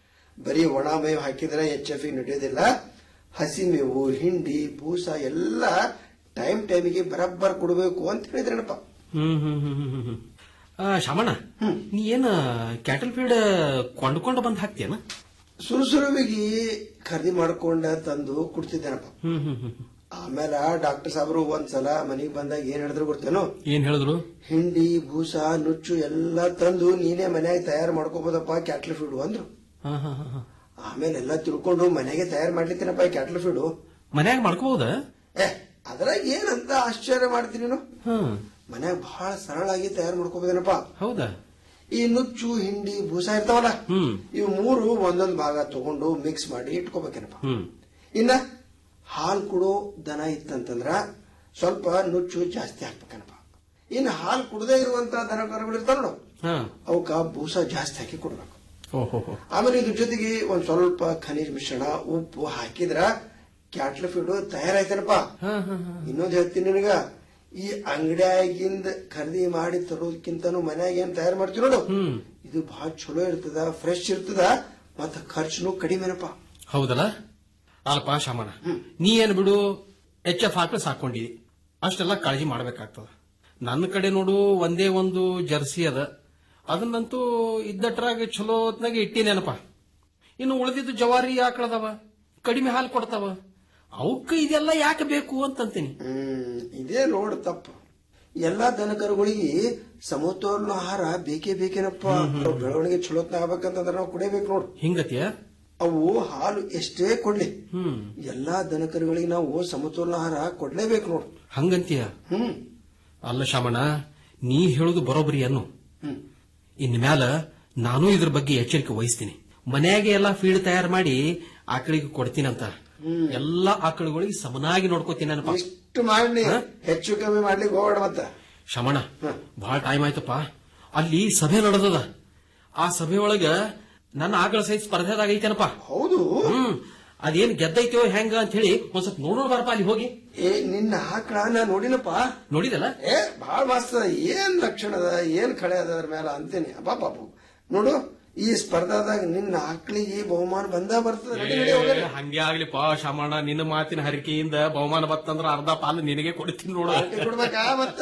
ಬರೀ ಒಣ ಮೇವು ಹಾಕಿದ್ರೆ ಎಚ್ ಎಫ್ ನಡೆಯೋದಿಲ್ಲ ಹಸಿ ಮೇವು ಹಿಂಡಿ ಬೂಸ ಎಲ್ಲ ಟೈಮ್ ಟೈಮಿಗೆ ಬರಬ್ಬರ್ ಕೊಡಬೇಕು ಅಂತ ಹೇಳಿದ್ರನಪ್ಪ ಹ್ಮ್ ಹ್ಮ್ ಹ್ಮ್ ಹ್ಮ್ ಹ್ಮ್ ಹ್ಮ್. ಆ, ಶಮಣ ನೀ ಏನ ಕ್ಯಾಟಲ್ ಫೀಡ್ ಕೊಂಡ್ಕೊಂಡು ಬಂದ್ ಹಾಕ್ತೀಯನ ಸುರುಸುರುವಿಗೆ ಖರೀದಿ ಮಾಡ್ಕೊಂಡ ತಂದು ಕುಡ್ತಿದ್ದೇನಪ್ಪ ಹ್ಮ್ ಹ್ಮ್ ಹ್ಮ್ ಆಮೇಲೆ ಡಾಕ್ಟರ್ ಸಾಹೇಬ್ರು ಒಂದ್ಸಲ ಮನೆಗೆ ಬಂದಾಗ ಏನ್ ಹೇಳಿದ್ರು ಗೊತ್ತೇನೋ ಏನ್ ಹೇಳಿದ್ರು ಹಿಂಡಿ ಬೂಸ ನುಚ್ಚು ಎಲ್ಲ ತಂದು ನೀನೇ ಮನ್ಯಾಗ ತಯಾರು ಮಾಡ್ಕೋಬೋದಪ್ಪ ಕ್ಯಾಟ್ಲ್ ಫೀಡು ಅಂದ್ರು ಹಾ ಹಾ ಹಾ ಹಾ. ಆಮೇಲೆ ಎಲ್ಲ ತಿಳ್ಕೊಂಡು ಮನೆಗೆ ತಯಾರು ಮಾಡ್ಲಿತ್ತೇನಪ್ಪ ಈ ಕ್ಯಾಟ್ಲ್ ಫೀಡು ಮನ್ಯಾಗ ಮಾಡ್ಕೋಬಹುದ ಏ ಅದ್ರಾಗ ಏನಂತ ಆಶ್ಚರ್ಯ ಮಾಡ್ತೀನಿ ನೀನು ಹ್ಮ್ ಮನ್ಯಾಗ ಬಹಳ ಸರಳಾಗಿ ತಯಾರು ಮಾಡ್ಕೋಬೋದೇನಪ್ಪ ಹೌದಾ ಈ ನುಚ್ಚು ಹಿಂಡಿ ಬೂಸ ಇರ್ತಾವಲ್ಲ ಹ್ಮ್ ಇವು ಮೂರು ಒಂದೊಂದ್ ಭಾಗ ತಗೊಂಡು ಮಿಕ್ಸ್ ಮಾಡಿ ಇಟ್ಕೋಬೇಕೇನಪ್ಪ ಹ್ಮ್ ಇನ್ನ ಹಾಲು ಕೊಡೋ ದನ ಇತ್ತಂತಂದ್ರ ಸ್ವಲ್ಪ ನುಚ್ಚು ಜಾಸ್ತಿ ಹಾಕ್ಬೇಕನಪ್ಪ ಇನ್ನು ಹಾಲು ಕುಡದೇ ಇರುವಂತ ದನ ಕರುಗಳು ಇರ್ತಾವ ನೋಡು ಹಾ ಅವಕ್ಕ ಬೂಸ ಜಾಸ್ತಿ ಹಾಕಿ ಕೊಡ್ಬೇಕು ಓಹೋ ಹೋ ಆಮೇಲೆ ಇದ್ರ ಜೊತೆಗೆ ಒಂದ್ ಸ್ವಲ್ಪ ಖನಿಜ ಮಿಶ್ರಣ ಉಪ್ಪು ಹಾಕಿದ್ರ ಕ್ಯಾಟ್ಲ್ ಫೀಡ್ ತಯಾರಾಯ್ತೇನಪ್ಪ ಹಾ ಹಾ ಹಾ ಇನ್ನೊಂದ್ ಹೇಳ್ತೀನಿ ನಿನಗ ಈ ಅಂಗಡಿಯಾಗಿಂದ ಖರೀದಿ ಮಾಡಿ ತರೋದಕ್ಕಿಂತನೂ ಮನ್ಯಾಗ ಏನ್ ತಯಾರು ಮಾಡ್ತೀವಿ ನೋಡು ಹ್ಮ್ ಇದು ಬಹಳ ಚಲೋ ಇರ್ತದ ಫ್ರೆಶ್ ಇರ್ತದ ಮತ್ತ ಖರ್ಚುನು ಕಡಿಮೆನಪ್ಪ ಹೌದಲ್ಲ ಅಲ್ಪ ಶಮಣ ನೀ ಏನ್ ಬಿಡು ಎಚ್ ಎಫ್ ಹಾಕಿ ಸಾಕೊಂಡಿದಿ ಅಷ್ಟೆಲ್ಲ ಕಾಳಜಿ ಮಾಡ್ಬೇಕಾಗ್ತದ ನನ್ನ ಕಡೆ ನೋಡು ಒಂದೇ ಒಂದು ಜರ್ಸಿ ಅದ ಅದನ್ನಂತೂ ಇದ್ದಟ್ರಾಗ ಚಲೋ ಹೊತ್ನಾಗ ಇಟ್ಟಿನೇನಪ್ಪ ಇನ್ನು ಉಳಿದಿದ್ದು ಜವಾರಿ ಆಕಳದವ ಕಡಿಮೆ ಹಾಲು ಕೊಡ್ತಾವ ಅವಕ್ಕ ಇದೆಲ್ಲ ಯಾಕೆ ಬೇಕು ಅಂತಂತೀನಿ ಹ್ಮ್ ಇದೇ ನೋಡ್ ತಪ್ಪು ಎಲ್ಲಾ ದನಕರುಗಳಿಗೆ ಸಮತೋಲನ ಆಹಾರ ಬೇಕೇ ಬೇಕೇನಪ್ಪ ಅವು ಬೆಳವಣಿಗೆ ಚಲೋತ್ನ ಆಗ್ಬೇಕಂತಂದ್ರೆ ನಾವು ಕುಡಿಬೇಕು ನೋಡು ಹಿಂಗತಿಯ ಅವು ಹಾಲು ಎಷ್ಟೇ ಕೊಡ್ಲಿ ಹ್ಮ್ ಎಲ್ಲಾ ದನಕರುಗಳಿಗೆ ನಾವು ಸಮತೋಲನ ಆಹಾರ ಕೊಡ್ಲೇಬೇಕು ನೋಡು ಹಂಗಂತೀಯ ಹ್ಮ್ ಅಲ್ಲ ಶಾಮಣ್ಣ ನೀ ಹೇಳುದು ಬರೋಬ್ಬರಿ ಅನ್ನು ಹ್ಮ್. ಇನ್ ಮ್ಯಾಲ ನಾನು ಇದ್ರ ಬಗ್ಗೆ ಎಚ್ಚರಿಕೆ ವಹಿಸ್ತೀನಿ ಮನ್ಯಾಗೆ ಎಲ್ಲಾ ಫೀಡ್ ತಯಾರು ಮಾಡಿ ಆಕಳಿಗೆ ಕೊಡ್ತೀನಂತ ಎಲ್ಲಾ ಆಕಳುಗಳಿಗೆ ಸಮನಾಗಿ ನೋಡ್ಕೋತೀನಪ್ಪ ಇಷ್ಟು ಮಾಡಿ ಹೆಚ್ಚು ಕಮ್ಮಿ ಮಾಡ್ಲಿಕ್ಕೆ ಹೋಗೋಣ ಮತ್ತ ಶಮಣ ಬಹಳ ಟೈಮ್ ಆಯ್ತಪ್ಪ ಅಲ್ಲಿ ಸಭೆ ನಡೆದದ ಆ ಸಭೆ ಒಳಗ ನನ್ನ ಆಕಳ ಸಹಿತ ಸ್ಪರ್ಧೆದಾಗ ಐತೇನಪ್ಪ ಹೌದು ಹ್ಮ್ ಅದೇನ್ ಗೆದ್ದೈತೋ ಹೆಂಗ ಅಂತ ಹೇಳಿ ಒಂದ್ ಸ್ವಲ್ಪ ನೋಡೋಣ ಬರಪ್ಪ ಅಲ್ಲಿ ಹೋಗಿ ಏ ನಿನ್ನ ಆಕಳ ನಾ ನೋಡಿನಪ್ಪ ನೋಡಿದಲ್ಲ ಏ ಬಹಳ ಮಸ್ತ್ ಅದ ಏನ್ ಲಕ್ಷಣ ಅದ ಏನ್ ಕಳೆ ಅದ ಅದ್ರ ಮೇಲೆ ಅಂತೀನಿ ಅಪ್ಪ ಪಾಪು ನೋಡು ಈ ಸ್ಪರ್ಧಾದಾಗ ನಿನ್ನ ಆಕಳಿಗೆ ಬಹುಮಾನ ಬಂದ ಬರ್ತದ ನಡಿ ನಡಿ ಹೋಗೋಣ. ಏ, ಹಂಗೆ ಆಗ್ಲಿಪ್ಪ ಶಮಣ್ಣ ನಿನ್ನ ಮಾತಿನ ಹರಿಕೆಯಿಂದ ಬಹುಮಾನ ಬತ್ತಂದ್ರ ಅರ್ಧ ಪಾಲು ನಿನಗೆ ಕೊಡ್ತೀನಿ ನೋಡು ಪಾರ್ಟಿ ಕೊಡ್ಬೇಕಾ ಮತ್ತ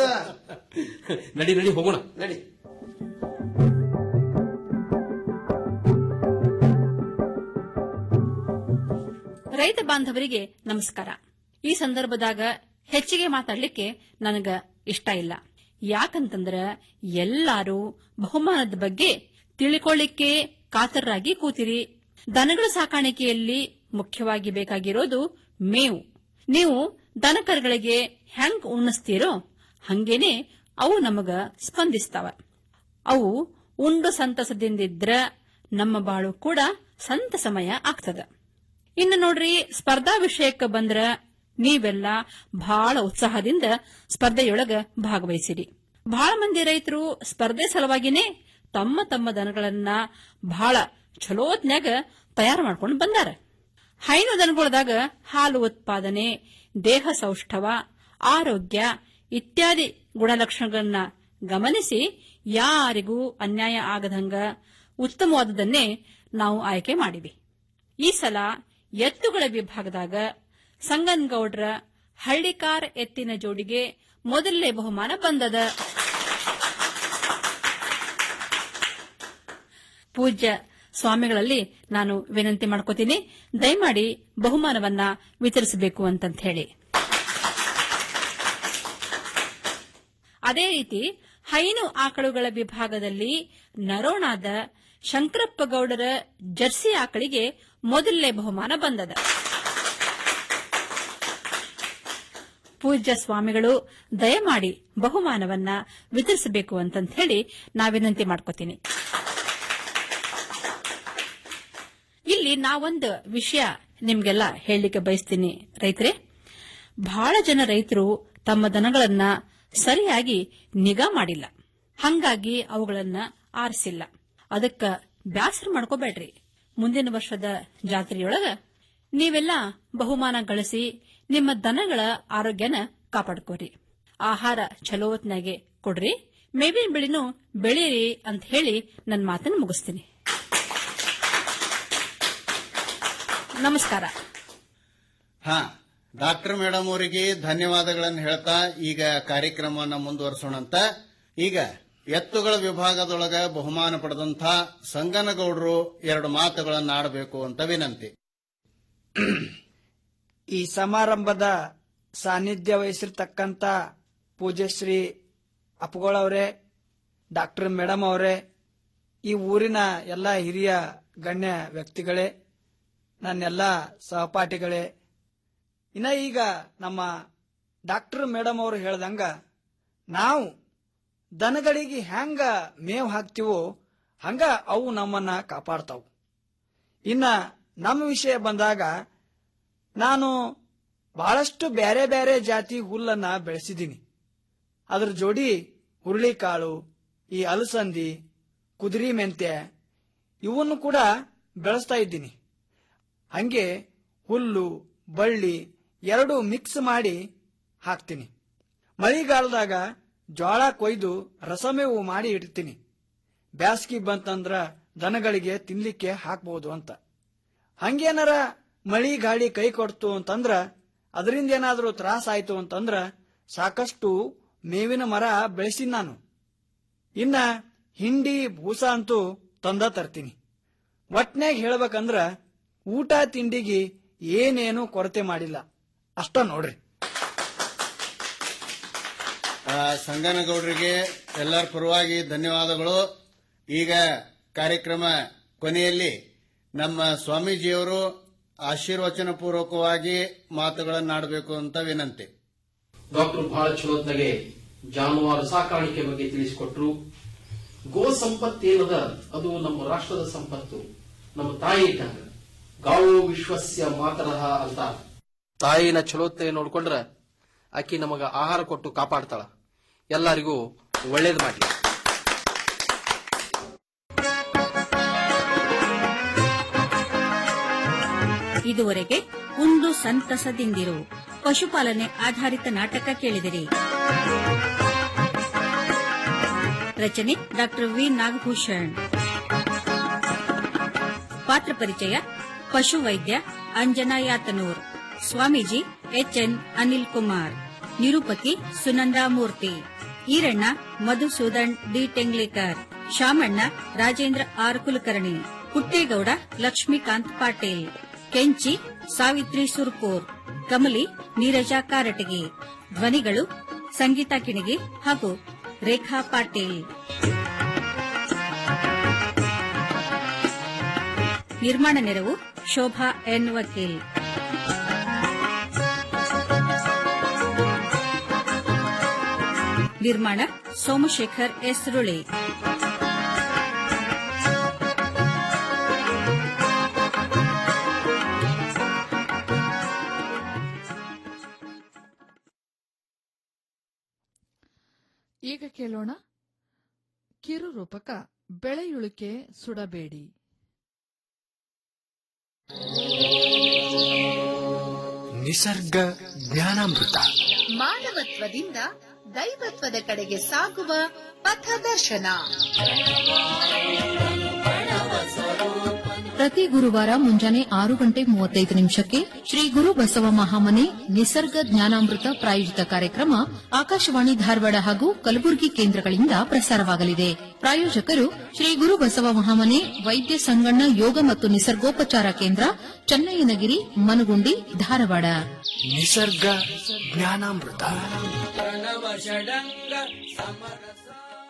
ನಡಿ ನಡಿ ಹೋಗೋಣ ನಡಿ ರೈತ ಬಾಂಧವರಿಗೆ ನಮಸ್ಕಾರ ಈ ಸಂದರ್ಭದಾಗ ಹೆಚ್ಚಿಗೆ ಮಾತಾಡ್ಲಿಕ್ಕೆ ನನಗ ಇಷ್ಟ ಇಲ್ಲ ಯಾಕಂತಂದ್ರ ಎಲ್ಲಾರು ಬಹುಮಾನದ ಬಗ್ಗೆ ತಿಳ್ಕೊಳ್ಳಿಕ್ಕೆ ಕಾತರರಾಗಿ ಕೂತಿರಿ ದನಗಳ ಸಾಕಾಣಿಕೆಯಲ್ಲಿ ಮುಖ್ಯವಾಗಿ ಬೇಕಾಗಿರೋದು ಮೇವು ನೀವು ದನಕರುಗಳಿಗೆ ಹೆಂಗ್ ಉಣಿಸ್ತೀರೋ ಹಂಗೇನೆ ಅವು ನಮಗ ಸ್ಪಂದಿಸ್ತಾವ ಅವು ಉಂಡು ಸಂತಸದಿಂದಿದ್ರ ನಮ್ಮ ಬಾಳು ಕೂಡ ಸಂತಸಮಯ ಆಗ್ತದ ಇನ್ನು ನೋಡ್ರಿ ಸ್ಪರ್ಧಾ ವಿಷಯಕ್ಕೆ ಬಂದ್ರ ನೀವೆಲ್ಲ ಬಹಳ ಉತ್ಸಾಹದಿಂದ ಸ್ಪರ್ಧೆಯೊಳಗ ಭಾಗವಹಿಸಿರಿ ಬಹಳ ಮಂದಿ ರೈತರು ಸ್ಪರ್ಧೆ ಸಲುವಾಗಿನೇ ತಮ್ಮ ತಮ್ಮ ದನಗಳನ್ನ ಬಹಳ ಚಲೋತ್ನ್ಯಾಗ ತಯಾರು ಮಾಡ್ಕೊಂಡು ಬಂದಾರ ಹೈನು ದನಗಳದಾಗ ಹಾಲು ಉತ್ಪಾದನೆ ದೇಹ ಸೌಷ್ಠವ ಆರೋಗ್ಯ ಇತ್ಯಾದಿ ಗುಣಲಕ್ಷಣಗಳನ್ನ ಗಮನಿಸಿ ಯಾರಿಗೂ ಅನ್ಯಾಯ ಆಗದಂಗ ಉತ್ತಮವಾದದನ್ನೇ ನಾವು ಆಯ್ಕೆ ಮಾಡಿವಿ ಈ ಸಲ ಎತ್ತುಗಳ ವಿಭಾಗದಾಗ ಸಂಗನಗೌಡ್ರ ಹಳ್ಳಿಕಾರ್ ಎತ್ತಿನ ಜೋಡಿಗೆ ಮೊದಲನೇ ಬಹುಮಾನ ಬಂದದ ಪೂಜ್ಯ ಸ್ವಾಮಿಗಳಲ್ಲಿ ನಾನು ವಿನಂತಿ ಮಾಡ್ಕೋತೀನಿ ದಯಮಾಡಿ ಬಹುಮಾನವನ್ನ ವಿತರಿಸಬೇಕು ಅಂತಂತ ಹೇಳಿ ಅದೇ ರೀತಿ ಹೈನು ಆಕಳುಗಳ ವಿಭಾಗದಲ್ಲಿ ನರೋಣಾದ ಶಂಕರಪ್ಪ ಗೌಡರ ಜರ್ಸಿ ಆಕಳಿಗೆ ಮೊದಲನೇ ಬಹುಮಾನ ಬಂದದ ಪೂಜ್ಯ ಸ್ವಾಮಿಗಳು ದಯಮಾಡಿ ಬಹುಮಾನವನ್ನ ವಿತರಿಸಬೇಕು ಅಂತಂತ ಹೇಳಿ ನಾ ವಿನಂತಿ ಮಾಡ್ಕೋತೀನಿ ಇಲ್ಲಿ ನಾವೊಂದು ವಿಷಯ ನಿಮ್ಗೆಲ್ಲ ಹೇಳಲಿಕ್ಕೆ ಬಯಸ್ತೀನಿ ರೈತರೇ ಬಹಳ ಜನ ರೈತರು ತಮ್ಮ ದನಗಳನ್ನ ಸರಿಯಾಗಿ ನಿಗಾ ಮಾಡಿಲ್ಲ ಹಂಗಾಗಿ ಅವುಗಳನ್ನ ಆರಿಸಿಲ್ಲ ಅದಕ್ಕ ಬ್ಯಾಸರ ಮಾಡ್ಕೋಬೇಡ್ರಿ ಮುಂದಿನ ವರ್ಷದ ಜಾತ್ರೆಯೊಳಗ ನೀವೆಲ್ಲ ಬಹುಮಾನ ಗಳಿಸಿ ನಿಮ್ಮ ದನಗಳ ಆರೋಗ್ಯನ ಕಾಪಾಡ್ಕೋರಿ ಆಹಾರ ಚಲೋ ಹೊತ್ನಾಗೆ ಕೊಡ್ರಿ ಮೇವಿನ ಬೆಳೆನೂ ಬೆಳೀರಿ ಅಂತ ಹೇಳಿ ನನ್ನ ಮಾತನ್ನು ಮುಗಿಸ್ತೀನಿ ನಮಸ್ಕಾರ ಹಾ ಡಾಕ್ಟರ್ ಮೇಡಮ್ ಅವರಿಗೆ ಧನ್ಯವಾದಗಳನ್ನು ಹೇಳ್ತಾ ಈಗ ಕಾರ್ಯಕ್ರಮವನ್ನು ಮುಂದುವರಿಸೋಣಂತ ಈಗ ಎತ್ತುಗಳ ವಿಭಾಗದೊಳಗ ಬಹುಮಾನ ಪಡೆದಂತ ಸಂಗನಗೌಡರು ಎರಡು ಮಾತುಗಳನ್ನು ಆಡಬೇಕು ಅಂತ ವಿನಂತಿ ಈ ಸಮಾರಂಭದ ಸಾನ್ನಿಧ್ಯ ವಹಿಸಿರ್ತಕ್ಕಂಥ ಪೂಜ್ಯಶ್ರೀ ಅಪ್ಪಗಳವರೇ ಡಾಕ್ಟರ್ ಮೇಡಮ್ ಅವರೇ ಈ ಊರಿನ ಎಲ್ಲ ಹಿರಿಯ ಗಣ್ಯ ವ್ಯಕ್ತಿಗಳೇ ನನ್ನೆಲ್ಲ ಸಹಪಾಠಿಗಳೇ ಇನ್ನ ಈಗ ನಮ್ಮ ಡಾಕ್ಟರ್ ಮೇಡಮ್ ಅವರು ಹೇಳ್ದಂಗ ನಾವು ದನಗಳಿಗೆ ಹೆಂಗ ಮೇವ್ ಹಾಕ್ತಿವೋ ಹಂಗ ಅವು ನಮ್ಮನ್ನ ಕಾಪಾಡ್ತಾವು ಇನ್ನ ನಮ್ಮ ವಿಷಯ ಬಂದಾಗ ನಾನು ಬಹಳಷ್ಟು ಬೇರೆ ಬೇರೆ ಜಾತಿ ಹುಲ್ಲನ್ನ ಬೆಳೆಸಿದ್ದೀನಿ ಅದ್ರ ಜೋಡಿ ಹುರುಳಿಕಾಳು ಈ ಅಲಸಂದಿ ಕುದುರಿ ಮೆಂತ್ಯ ಇವನ್ನು ಕೂಡ ಬೆಳೆಸ್ತಾ ಇದ್ದೀನಿ ಹಂಗೆ ಹುಲ್ಲು ಬಳ್ಳಿ ಎರಡು ಮಿಕ್ಸ್ ಮಾಡಿ ಹಾಕ್ತೀನಿ ಮಳೆಗಾಲದಾಗ ಜೋಳ ಕೊಯ್ದು ರಸಮೇವು ಮಾಡಿ ಇಡ್ತೀನಿ ಬ್ಯಾಸ್ಗಿ ಬಂತಂದ್ರ ದನಗಳಿಗೆ ತಿನ್ಲಿಕ್ಕೆ ಹಾಕ್ಬಹುದು ಅಂತ ಹಂಗೇನಾರ ಮಳಿ ಗಾಳಿ ಕೈ ಕೊಡ್ತು ಅಂತಂದ್ರ ಅದರಿಂದ ಏನಾದ್ರೂ ತ್ರಾಸ ಆಯ್ತು ಅಂತಂದ್ರ ಸಾಕಷ್ಟು ಮೇವಿನ ಮರ ಬೆಳೆಸಿನ ನಾನು ಇನ್ನ ಹಿಂಡಿ ಭೂಸ ಅಂತೂ ತಂದ ತರ್ತೀನಿ ಒಟ್ನ್ಯಾಗ ಹೇಳ್ಬೇಕಂದ್ರ ಊಟ ತಿಂಡಿಗೆ ಏನೇನು ಕೊರತೆ ಮಾಡಿಲ್ಲ ಅಷ್ಟ ನೋಡ್ರಿ ಆ, ಸಂಗನಗೌಡರಿಗೆ ಎಲ್ಲರ ಪರವಾಗಿ ಧನ್ಯವಾದಗಳು ಈಗ ಕಾರ್ಯಕ್ರಮ ಕೊನೆಯಲ್ಲಿ ನಮ್ಮ ಸ್ವಾಮೀಜಿಯವರು ಆಶೀರ್ವಚನ ಪೂರ್ವಕವಾಗಿ ಮಾತುಗಳನ್ನಾಡಬೇಕು ಅಂತ ವಿನಂತಿ ಡಾಕ್ಟರ್ ಬಹಳ ಚಲೋತ್ನಾಗೆ ಜಾನುವಾರು ಸಾಕಾಣಿಕೆ ಬಗ್ಗೆ ತಿಳಿಸಿಕೊಟ್ರು ಗೋ ಸಂಪತ್ತೇನದ ಅದು ನಮ್ಮ ರಾಷ್ಟ್ರದ ಸಂಪತ್ತು ನಮ್ಮ ತಾಯಿ ಇದ್ದಂಗ ಗಾವು ವಿಶ್ವಸ್ಯ ಮಾತರಹ ಅಂತ ತಾಯಿನ ಚಲೋತ್ತೆ ನೋಡ್ಕೊಂಡ್ರ ಆಕಿ ನಮಗ ಆಹಾರ ಕೊಟ್ಟು ಕಾಪಾಡ್ತಾಳ ಎಲ್ಲರಿಗೂ ಒಳ್ಳೇದು ಮಾಡ್ಲಿ ಇದುವರೆಗೆ ಉಂಡು ಸಂತಸದಿಂದಿರು ಪಶುಪಾಲನೆ ಆಧಾರಿತ ನಾಟಕ ಕೇಳಿದಿರಿ ರಚನೆ ಡಾಕ್ಟರ್ ವಿ ನಾಗಭೂಷಣ್ ಪಾತ್ರ ಪರಿಚಯ ಪಶುವೈದ್ಯ ಅಂಜನಾ ಯಾತನೂರ್ ಸ್ವಾಮೀಜಿ ಎಚ್ಎನ್ ಅನಿಲ್ ಕುಮಾರ್ ನಿರೂಪಕಿ ಸುನಂದಾ ಮೂರ್ತಿ ಈರಣ್ಣ ಮಧುಸೂದನ್ ಡಿ ಟೆಂಗ್ಲೇಕರ್ ಶಾಮಣ್ಣ ರಾಜೇಂದ್ರ ಆರ್ ಕುಲಕರ್ಣಿ ಪುಟ್ಟೇಗೌಡ ಲಕ್ಷ್ಮೀಕಾಂತ್ ಪಾಟೀಲ್ ಕೆಂಚಿ ಸಾವಿತ್ರಿ ಸುರ್ಪೂರ್ ಕಮಲಿ ನೀರಜಾ ಕಾರಟಗಿ ಧ್ವನಿಗಳು ಸಂಗೀತಾ ಕಿಣಗಿ ಹಾಗೂ ರೇಖಾ ಪಾಟೀಲ್ ನಿರ್ಮಾಣ ನೆರವು ಶೋಭಾ ಎನ್ ವಕೀಲ್ ನಿರ್ಮಾಣ ಸೋಮಶೇಖರ್ ಎಸ್ ರುಳಿ ಈಗ ಕೇಳೋಣ ಕಿರು ರೂಪಕ ಬೆಳೆಯುಳಿಕೆ ಸುಡಬೇಡಿ ನಿಸರ್ಗ ಜ್ಞಾನಾಮೃತ ಮಾನವತ್ವದಿಂದ ದೈವತ್ವದ ಕಡೆಗೆ ಸಾಗುವ ಪಥದರ್ಶನ ಪ್ರತಿ ಗುರುವಾರ ಮುಂಜಾನೆ ಆರು ಗಂಟೆ ಮೂವತ್ತೈದು ನಿಮಿಷಕ್ಕೆ ಶ್ರೀ ಗುರು ಬಸವ ಮಹಾಮನೆ ನಿಸರ್ಗ ಜ್ಞಾನಾಮೃತ ಪ್ರಾಯೋಜಿತ ಕಾರ್ಯಕ್ರಮ ಆಕಾಶವಾಣಿ ಧಾರವಾಡ ಹಾಗೂ ಕಲಬುರಗಿ ಕೇಂದ್ರಗಳಿಂದ ಪ್ರಸಾರವಾಗಲಿದೆ ಪ್ರಾಯೋಜಕರು ಶ್ರೀ ಗುರು ಬಸವ ಮಹಾಮನೆ ವೈದ್ಯ ಸಂಗಣ್ಣ ಯೋಗ ಮತ್ತು ನಿಸರ್ಗೋಪಚಾರ ಕೇಂದ್ರ ಚನ್ನಯ್ಯನಗಿರಿ ಮನಗುಂಡಿ ಧಾರವಾಡ ನಿಸರ್ಗ ಜ್ಞಾನಾಮೃತ ಪ್ರಣವ ಷಡಂಗ ಸಮರಸ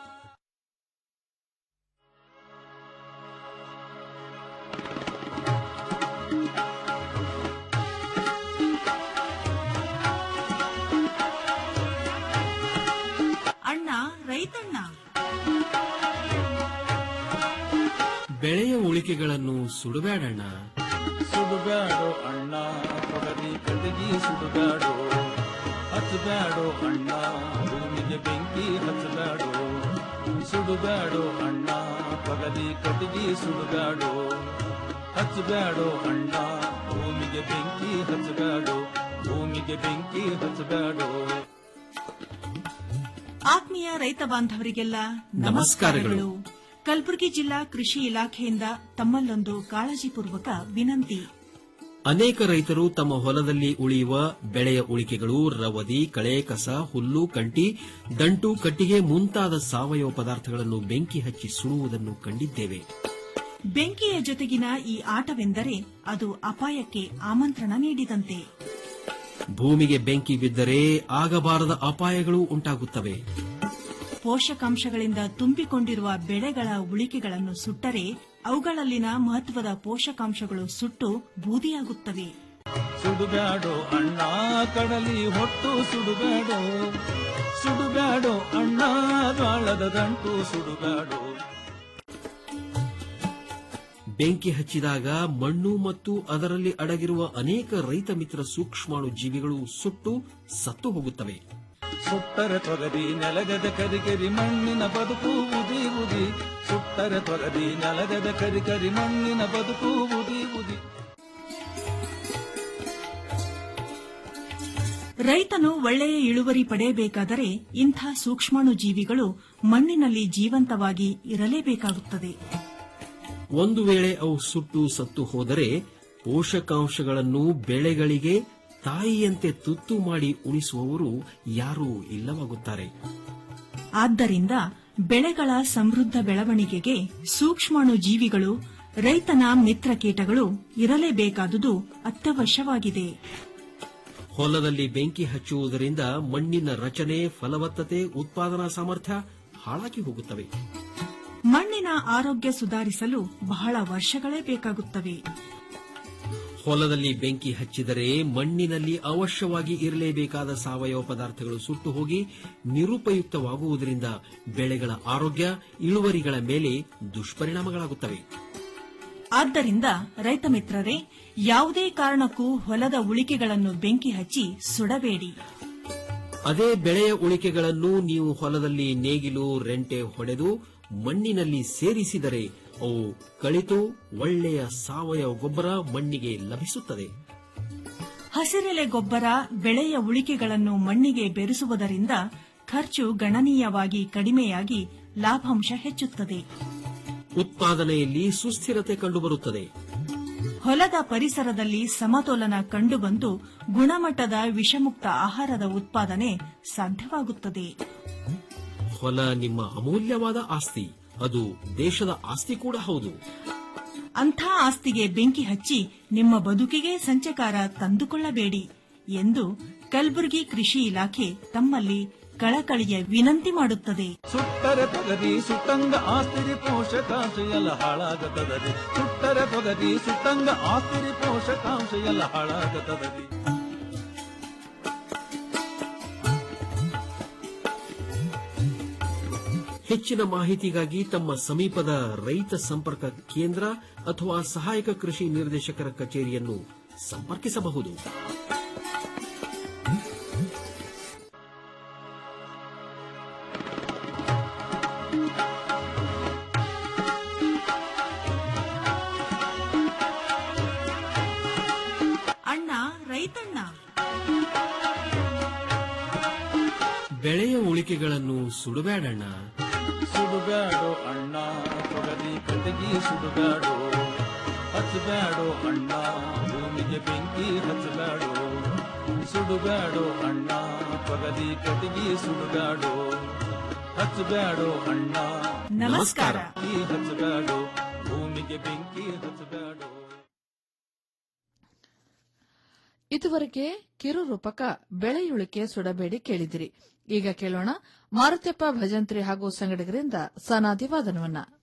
ಬೆಳೆಯ ಉಳಿಕೆಗಳನ್ನು ಸುಡಬೇಡಣ್ಣ ಸುಡುಗಾಡೋ ಅಣ್ಣ ತೊಗರಿ ಕಟಗಿ ಸುಡುಗಾಡೋ ಹಚ್ಚಬೇಡೋ ಅಣ್ಣ ಭೂಮಿಗೆ ಬೆಂಕಿ ಹಚ್ಚಬೇಡೋ ಸುಡುಗಾಡೋ ಅಣ್ಣ ತೊಗರಿ ಕಟಗಿ ಸುಡುಗಾಡೋ ಹಚ್ಚಬೇಡೋ ಅಣ್ಣ ಭೂಮಿಗೆ ಬೆಂಕಿ ಹಚ್ಚಬೇಡೋ ಭೂಮಿಗೆ ಬೆಂಕಿ ಹಚ್ಚಬೇಡೋ ಆತ್ಮೀಯ ರೈತ ಬಾಂಧವರಿಗೆಲ್ಲ ನಮಸ್ಕಾರಗಳು. ಕಲಬುರಗಿ ಜಿಲ್ಲಾ ಕೃಷಿ ಇಲಾಖೆಯಿಂದ ತಮ್ಮಲ್ಲೊಂದು ಕಾಳಜಿಪೂರ್ವಕ ವಿನಂತಿ ಅನೇಕ ರೈತರು ತಮ್ಮ ಹೊಲದಲ್ಲಿ ಉಳಿಯುವ ಬೆಳೆಯ ಉಳಿಕೆಗಳು ರವದಿ ಕಳೆ ಕಸ ಹುಲ್ಲು ಕಂಟಿ ದಂಟು ಕಟ್ಟಿಗೆ ಮುಂತಾದ ಸಾವಯವ ಪದಾರ್ಥಗಳನ್ನು ಬೆಂಕಿ ಹಚ್ಚಿ ಸುಡುವುದನ್ನು ಕಂಡಿದ್ದೇವೆ ಬೆಂಕಿಯ ಜೊತೆಗಿನ ಈ ಆಟವೆಂದರೆ ಅದು ಅಪಾಯಕ್ಕೆ ಆಮಂತ್ರಣ ನೀಡಿದಂತೆ ಭೂಮಿಗೆ ಬೆಂಕಿ ಬಿದ್ದರೆ ಆಗಬಾರದ ಅಪಾಯಗಳು ಉಂಟಾಗುತ್ತವೆ ಪೋಷಕಾಂಶಗಳಿಂದ ತುಂಬಿಕೊಂಡಿರುವ ಬೆಳೆಗಳ ಉಳಿಕೆಗಳನ್ನು ಸುಟ್ಟರೆ ಅವುಗಳಲ್ಲಿನ ಮಹತ್ವದ ಪೋಷಕಾಂಶಗಳು ಸುಟ್ಟು ಬೂದಿಯಾಗುತ್ತವೆ ಸುಡುಗಾಡೋ ಅಣ್ಣ ಕಡಲಿ ಹೊಟ್ಟು ಸುಡುಗಾಡೋ ಸುಡುಗಾಡೋ ಅಣ್ಣ ಬಾಳದ ದಂಟು ಸುಡುಗಾಡೋ ಬೆಂಕಿ ಹಚ್ಚಿದಾಗ ಮಣ್ಣು ಮತ್ತು ಅದರಲ್ಲಿ ಅಡಗಿರುವ ಅನೇಕ ರೈತ ಮಿತ್ರ ಸೂಕ್ಷ್ಮಾಣು ಜೀವಿಗಳು ಸುಟ್ಟು ಸತ್ತು ಹೋಗುತ್ತವೆ ಸುಟ್ಟರೆ ತೊಗರಿ ನೆಲಗದ ಕರಿಕರಿ ಮಣ್ಣಿನ ಬದುಕು ಉದಿ ಉದಿ ಸುಟ್ಟರೆ ತೊಗರಿ ನೆಲಗದ ಕರಿಕರಿ ಮಣ್ಣಿನ ಬದುಕು ಉದಿ ಉದಿ ರೈತನು ಒಳ್ಳೆಯ ಇಳುವರಿ ಪಡೆಯಬೇಕಾದರೆ ಇಂಥ ಸೂಕ್ಷ್ಮಾಣು ಜೀವಿಗಳು ಮಣ್ಣಿನಲ್ಲಿ ಜೀವಂತವಾಗಿ ಇರಲೇಬೇಕಾಗುತ್ತದೆ ಒಂದು ವೇಳೆ ಅವು ಸುಟ್ಟು ಸತ್ತು ಹೋದರೆ ಪೋಷಕಾಂಶಗಳನ್ನು ಬೆಳೆಗಳಿಗೆ ತಾಯಿಯಂತೆ ತುತ್ತು ಮಾಡಿ ಉಣಿಸುವವರು ಯಾರೂ ಇಲ್ಲವಾಗುತ್ತಾರೆ ಆದ್ದರಿಂದ ಬೆಳೆಗಳ ಸಮೃದ್ಧ ಬೆಳವಣಿಗೆಗೆ ಸೂಕ್ಷ್ಮಾಣು ಜೀವಿಗಳು ರೈತನ ಮಿತ್ರ ಕೀಟಗಳು ಇರಲೇಬೇಕಾದುದು ಅತ್ಯವಶ್ಯವಾಗಿದೆ ಹೊಲದಲ್ಲಿ ಬೆಂಕಿ ಹಚ್ಚುವುದರಿಂದ ಮಣ್ಣಿನ ರಚನೆ ಫಲವತ್ತತೆ ಉತ್ಪಾದನಾ ಸಾಮರ್ಥ್ಯ ಹಾಳಾಗಿ ಹೋಗುತ್ತವೆ ಮಣ್ಣಿನ ಆರೋಗ್ಯ ಸುಧಾರಿಸಲು ಬಹಳ ವರ್ಷಗಳೇ ಬೇಕಾಗುತ್ತವೆ ಹೊಲದಲ್ಲಿ ಬೆಂಕಿ ಹಚ್ಚಿದರೆ ಮಣ್ಣಿನಲ್ಲಿ ಅವಶ್ಯವಾಗಿ ಇರಲೇಬೇಕಾದ ಸಾವಯವ ಪದಾರ್ಥಗಳು ಸುಟ್ಟು ಹೋಗಿ ನಿರುಪಯುಕ್ತವಾಗುವುದರಿಂದ ಬೆಳೆಗಳ ಆರೋಗ್ಯ ಇಳುವರಿಗಳ ಮೇಲೆ ದುಷ್ಪರಿಣಾಮಗಳಾಗುತ್ತವೆ ಆದ್ದರಿಂದ ರೈತ ಮಿತ್ರರೇ ಯಾವುದೇ ಕಾರಣಕ್ಕೂ ಹೊಲದ ಉಳಿಕೆಗಳನ್ನು ಬೆಂಕಿ ಹಚ್ಚಿ ಸುಡಬೇಡಿ ಅದೇ ಬೆಳೆಯ ಉಳಿಕೆಗಳನ್ನು ನೀವು ಹೊಲದಲ್ಲಿ ನೇಗಿಲು ರೆಂಟೆ ಹೊಡೆದು ಮಣ್ಣಿನಲ್ಲಿ ಸೇರಿಸಿದರೆ ಅವು ಕಳಿತು ಒಳ್ಳೆಯ ಸಾವಯವ ಗೊಬ್ಬರ ಮಣ್ಣಿಗೆ ಲಭಿಸುತ್ತದೆ ಹಸಿರೆಲೆ ಗೊಬ್ಬರ ಬೆಳೆಯ ಉಳಿಕೆಗಳನ್ನು ಮಣ್ಣಿಗೆ ಬೆರೆಸುವುದರಿಂದ ಖರ್ಚು ಗಣನೀಯವಾಗಿ ಕಡಿಮೆಯಾಗಿ ಲಾಭಾಂಶ ಹೆಚ್ಚುತ್ತದೆ ಉತ್ಪಾದನೆಯಲ್ಲಿ ಸುಸ್ಥಿರತೆ ಕಂಡುಬರುತ್ತದೆ ಹೊಲದ ಪರಿಸರದಲ್ಲಿ ಸಮತೋಲನ ಕಂಡುಬಂದು ಗುಣಮಟ್ಟದ ವಿಷಮುಕ್ತ ಆಹಾರದ ಉತ್ಪಾದನೆ ಸಾಧ್ಯವಾಗುತ್ತದೆ ಹೊಲ ನಿಮ್ಮ ಅಮೂಲ್ಯವಾದ ಆಸ್ತಿ ಅದು ದೇಶದ ಆಸ್ತಿ ಕೂಡ ಹೌದು ಅಂಥ ಆಸ್ತಿಗೆ ಬೆಂಕಿ ಹಚ್ಚಿ ನಿಮ್ಮ ಬದುಕಿಗೆ ಸಂಚಕಾರ ತಂದುಕೊಳ್ಳಬೇಡಿ ಎಂದು ಕಲಬುರಗಿ ಕೃಷಿ ಇಲಾಖೆ ತಮ್ಮಲ್ಲಿ ಕಳಕಳಿಯ ವಿನಂತಿ ಮಾಡುತ್ತದೆ ಸುಟ್ಟರೆ ತೊಗರಿ ಸುಟ್ಟಂಗ ಆಸ್ತಿರಿ ಪೋಷಕಾಂಶ ಎಲ್ಲ ಹಾಳಾಗತದರಿ ಸುಟ್ಟರೆ ತೊಗರಿ ಸುಟ್ಟಂಗ ಆಸ್ತಿರಿ ಪೋಷಕಾಂಶ ಎಲ್ಲ ಹಾಳಾಗತದರಿ ಹೆಚ್ಚಿನ ಮಾಹಿತಿಗಾಗಿ ತಮ್ಮ ಸಮೀಪದ ರೈತ ಸಂಪರ್ಕ ಕೇಂದ್ರ ಅಥವಾ ಸಹಾಯಕ ಕೃಷಿ ನಿರ್ದೇಶಕರ ಕಚೇರಿಯನ್ನು ಸಂಪರ್ಕಿಸಬಹುದು ಅಣ್ಣ ರೈತಣ್ಣ ಬೆಳೆಯ ಉಳಿಕೆಗಳನ್ನು ಸುಡಬೇಡಣ್ಣ ಸುಡುಗಾಡೋ ಅಣ್ಣ ತೊಗರಿ ಕಟಗಿ ಸುಡುಗಾಡೋ ಹಚ್ಚಬೇಡೋ ಅಣ್ಣ ಭೂಮಿಗೆ ಬೆಂಕಿ ಹಚ್ಚಬೇಡೋ ಸುಡುಗಾಡೋ ಅಣ್ಣ ತೊಗರಿ ಕಟಗಿ ಸುಡುಗಾಡೋ ಹಚ್ಚಬೇಡೋ ಅಣ್ಣ ನಮಸ್ಕಾರ. ಬೆಂಕಿ ಹಚ್ಚಬೇಡೋ ಭೂಮಿಗೆ ಬೆಂಕಿ ಹಚ್ಚಬೇಡೋ ಇದುವರೆಗೆ ಕಿರು ರೂಪಕ ಬೆಳೆಯುಳಿಕೆ ಸುಡಬೇಡಿ ಕೇಳಿದಿರಿ ಈಗ ಕೇಳೋಣ ಮಾರುತ್ಯಪ್ಪ ಭಜಂತ್ರಿ ಹಾಗೂ ಸಂಗಡಿಗರಿಂದ ಸನಾದಿ ವಾದನವನ್ನ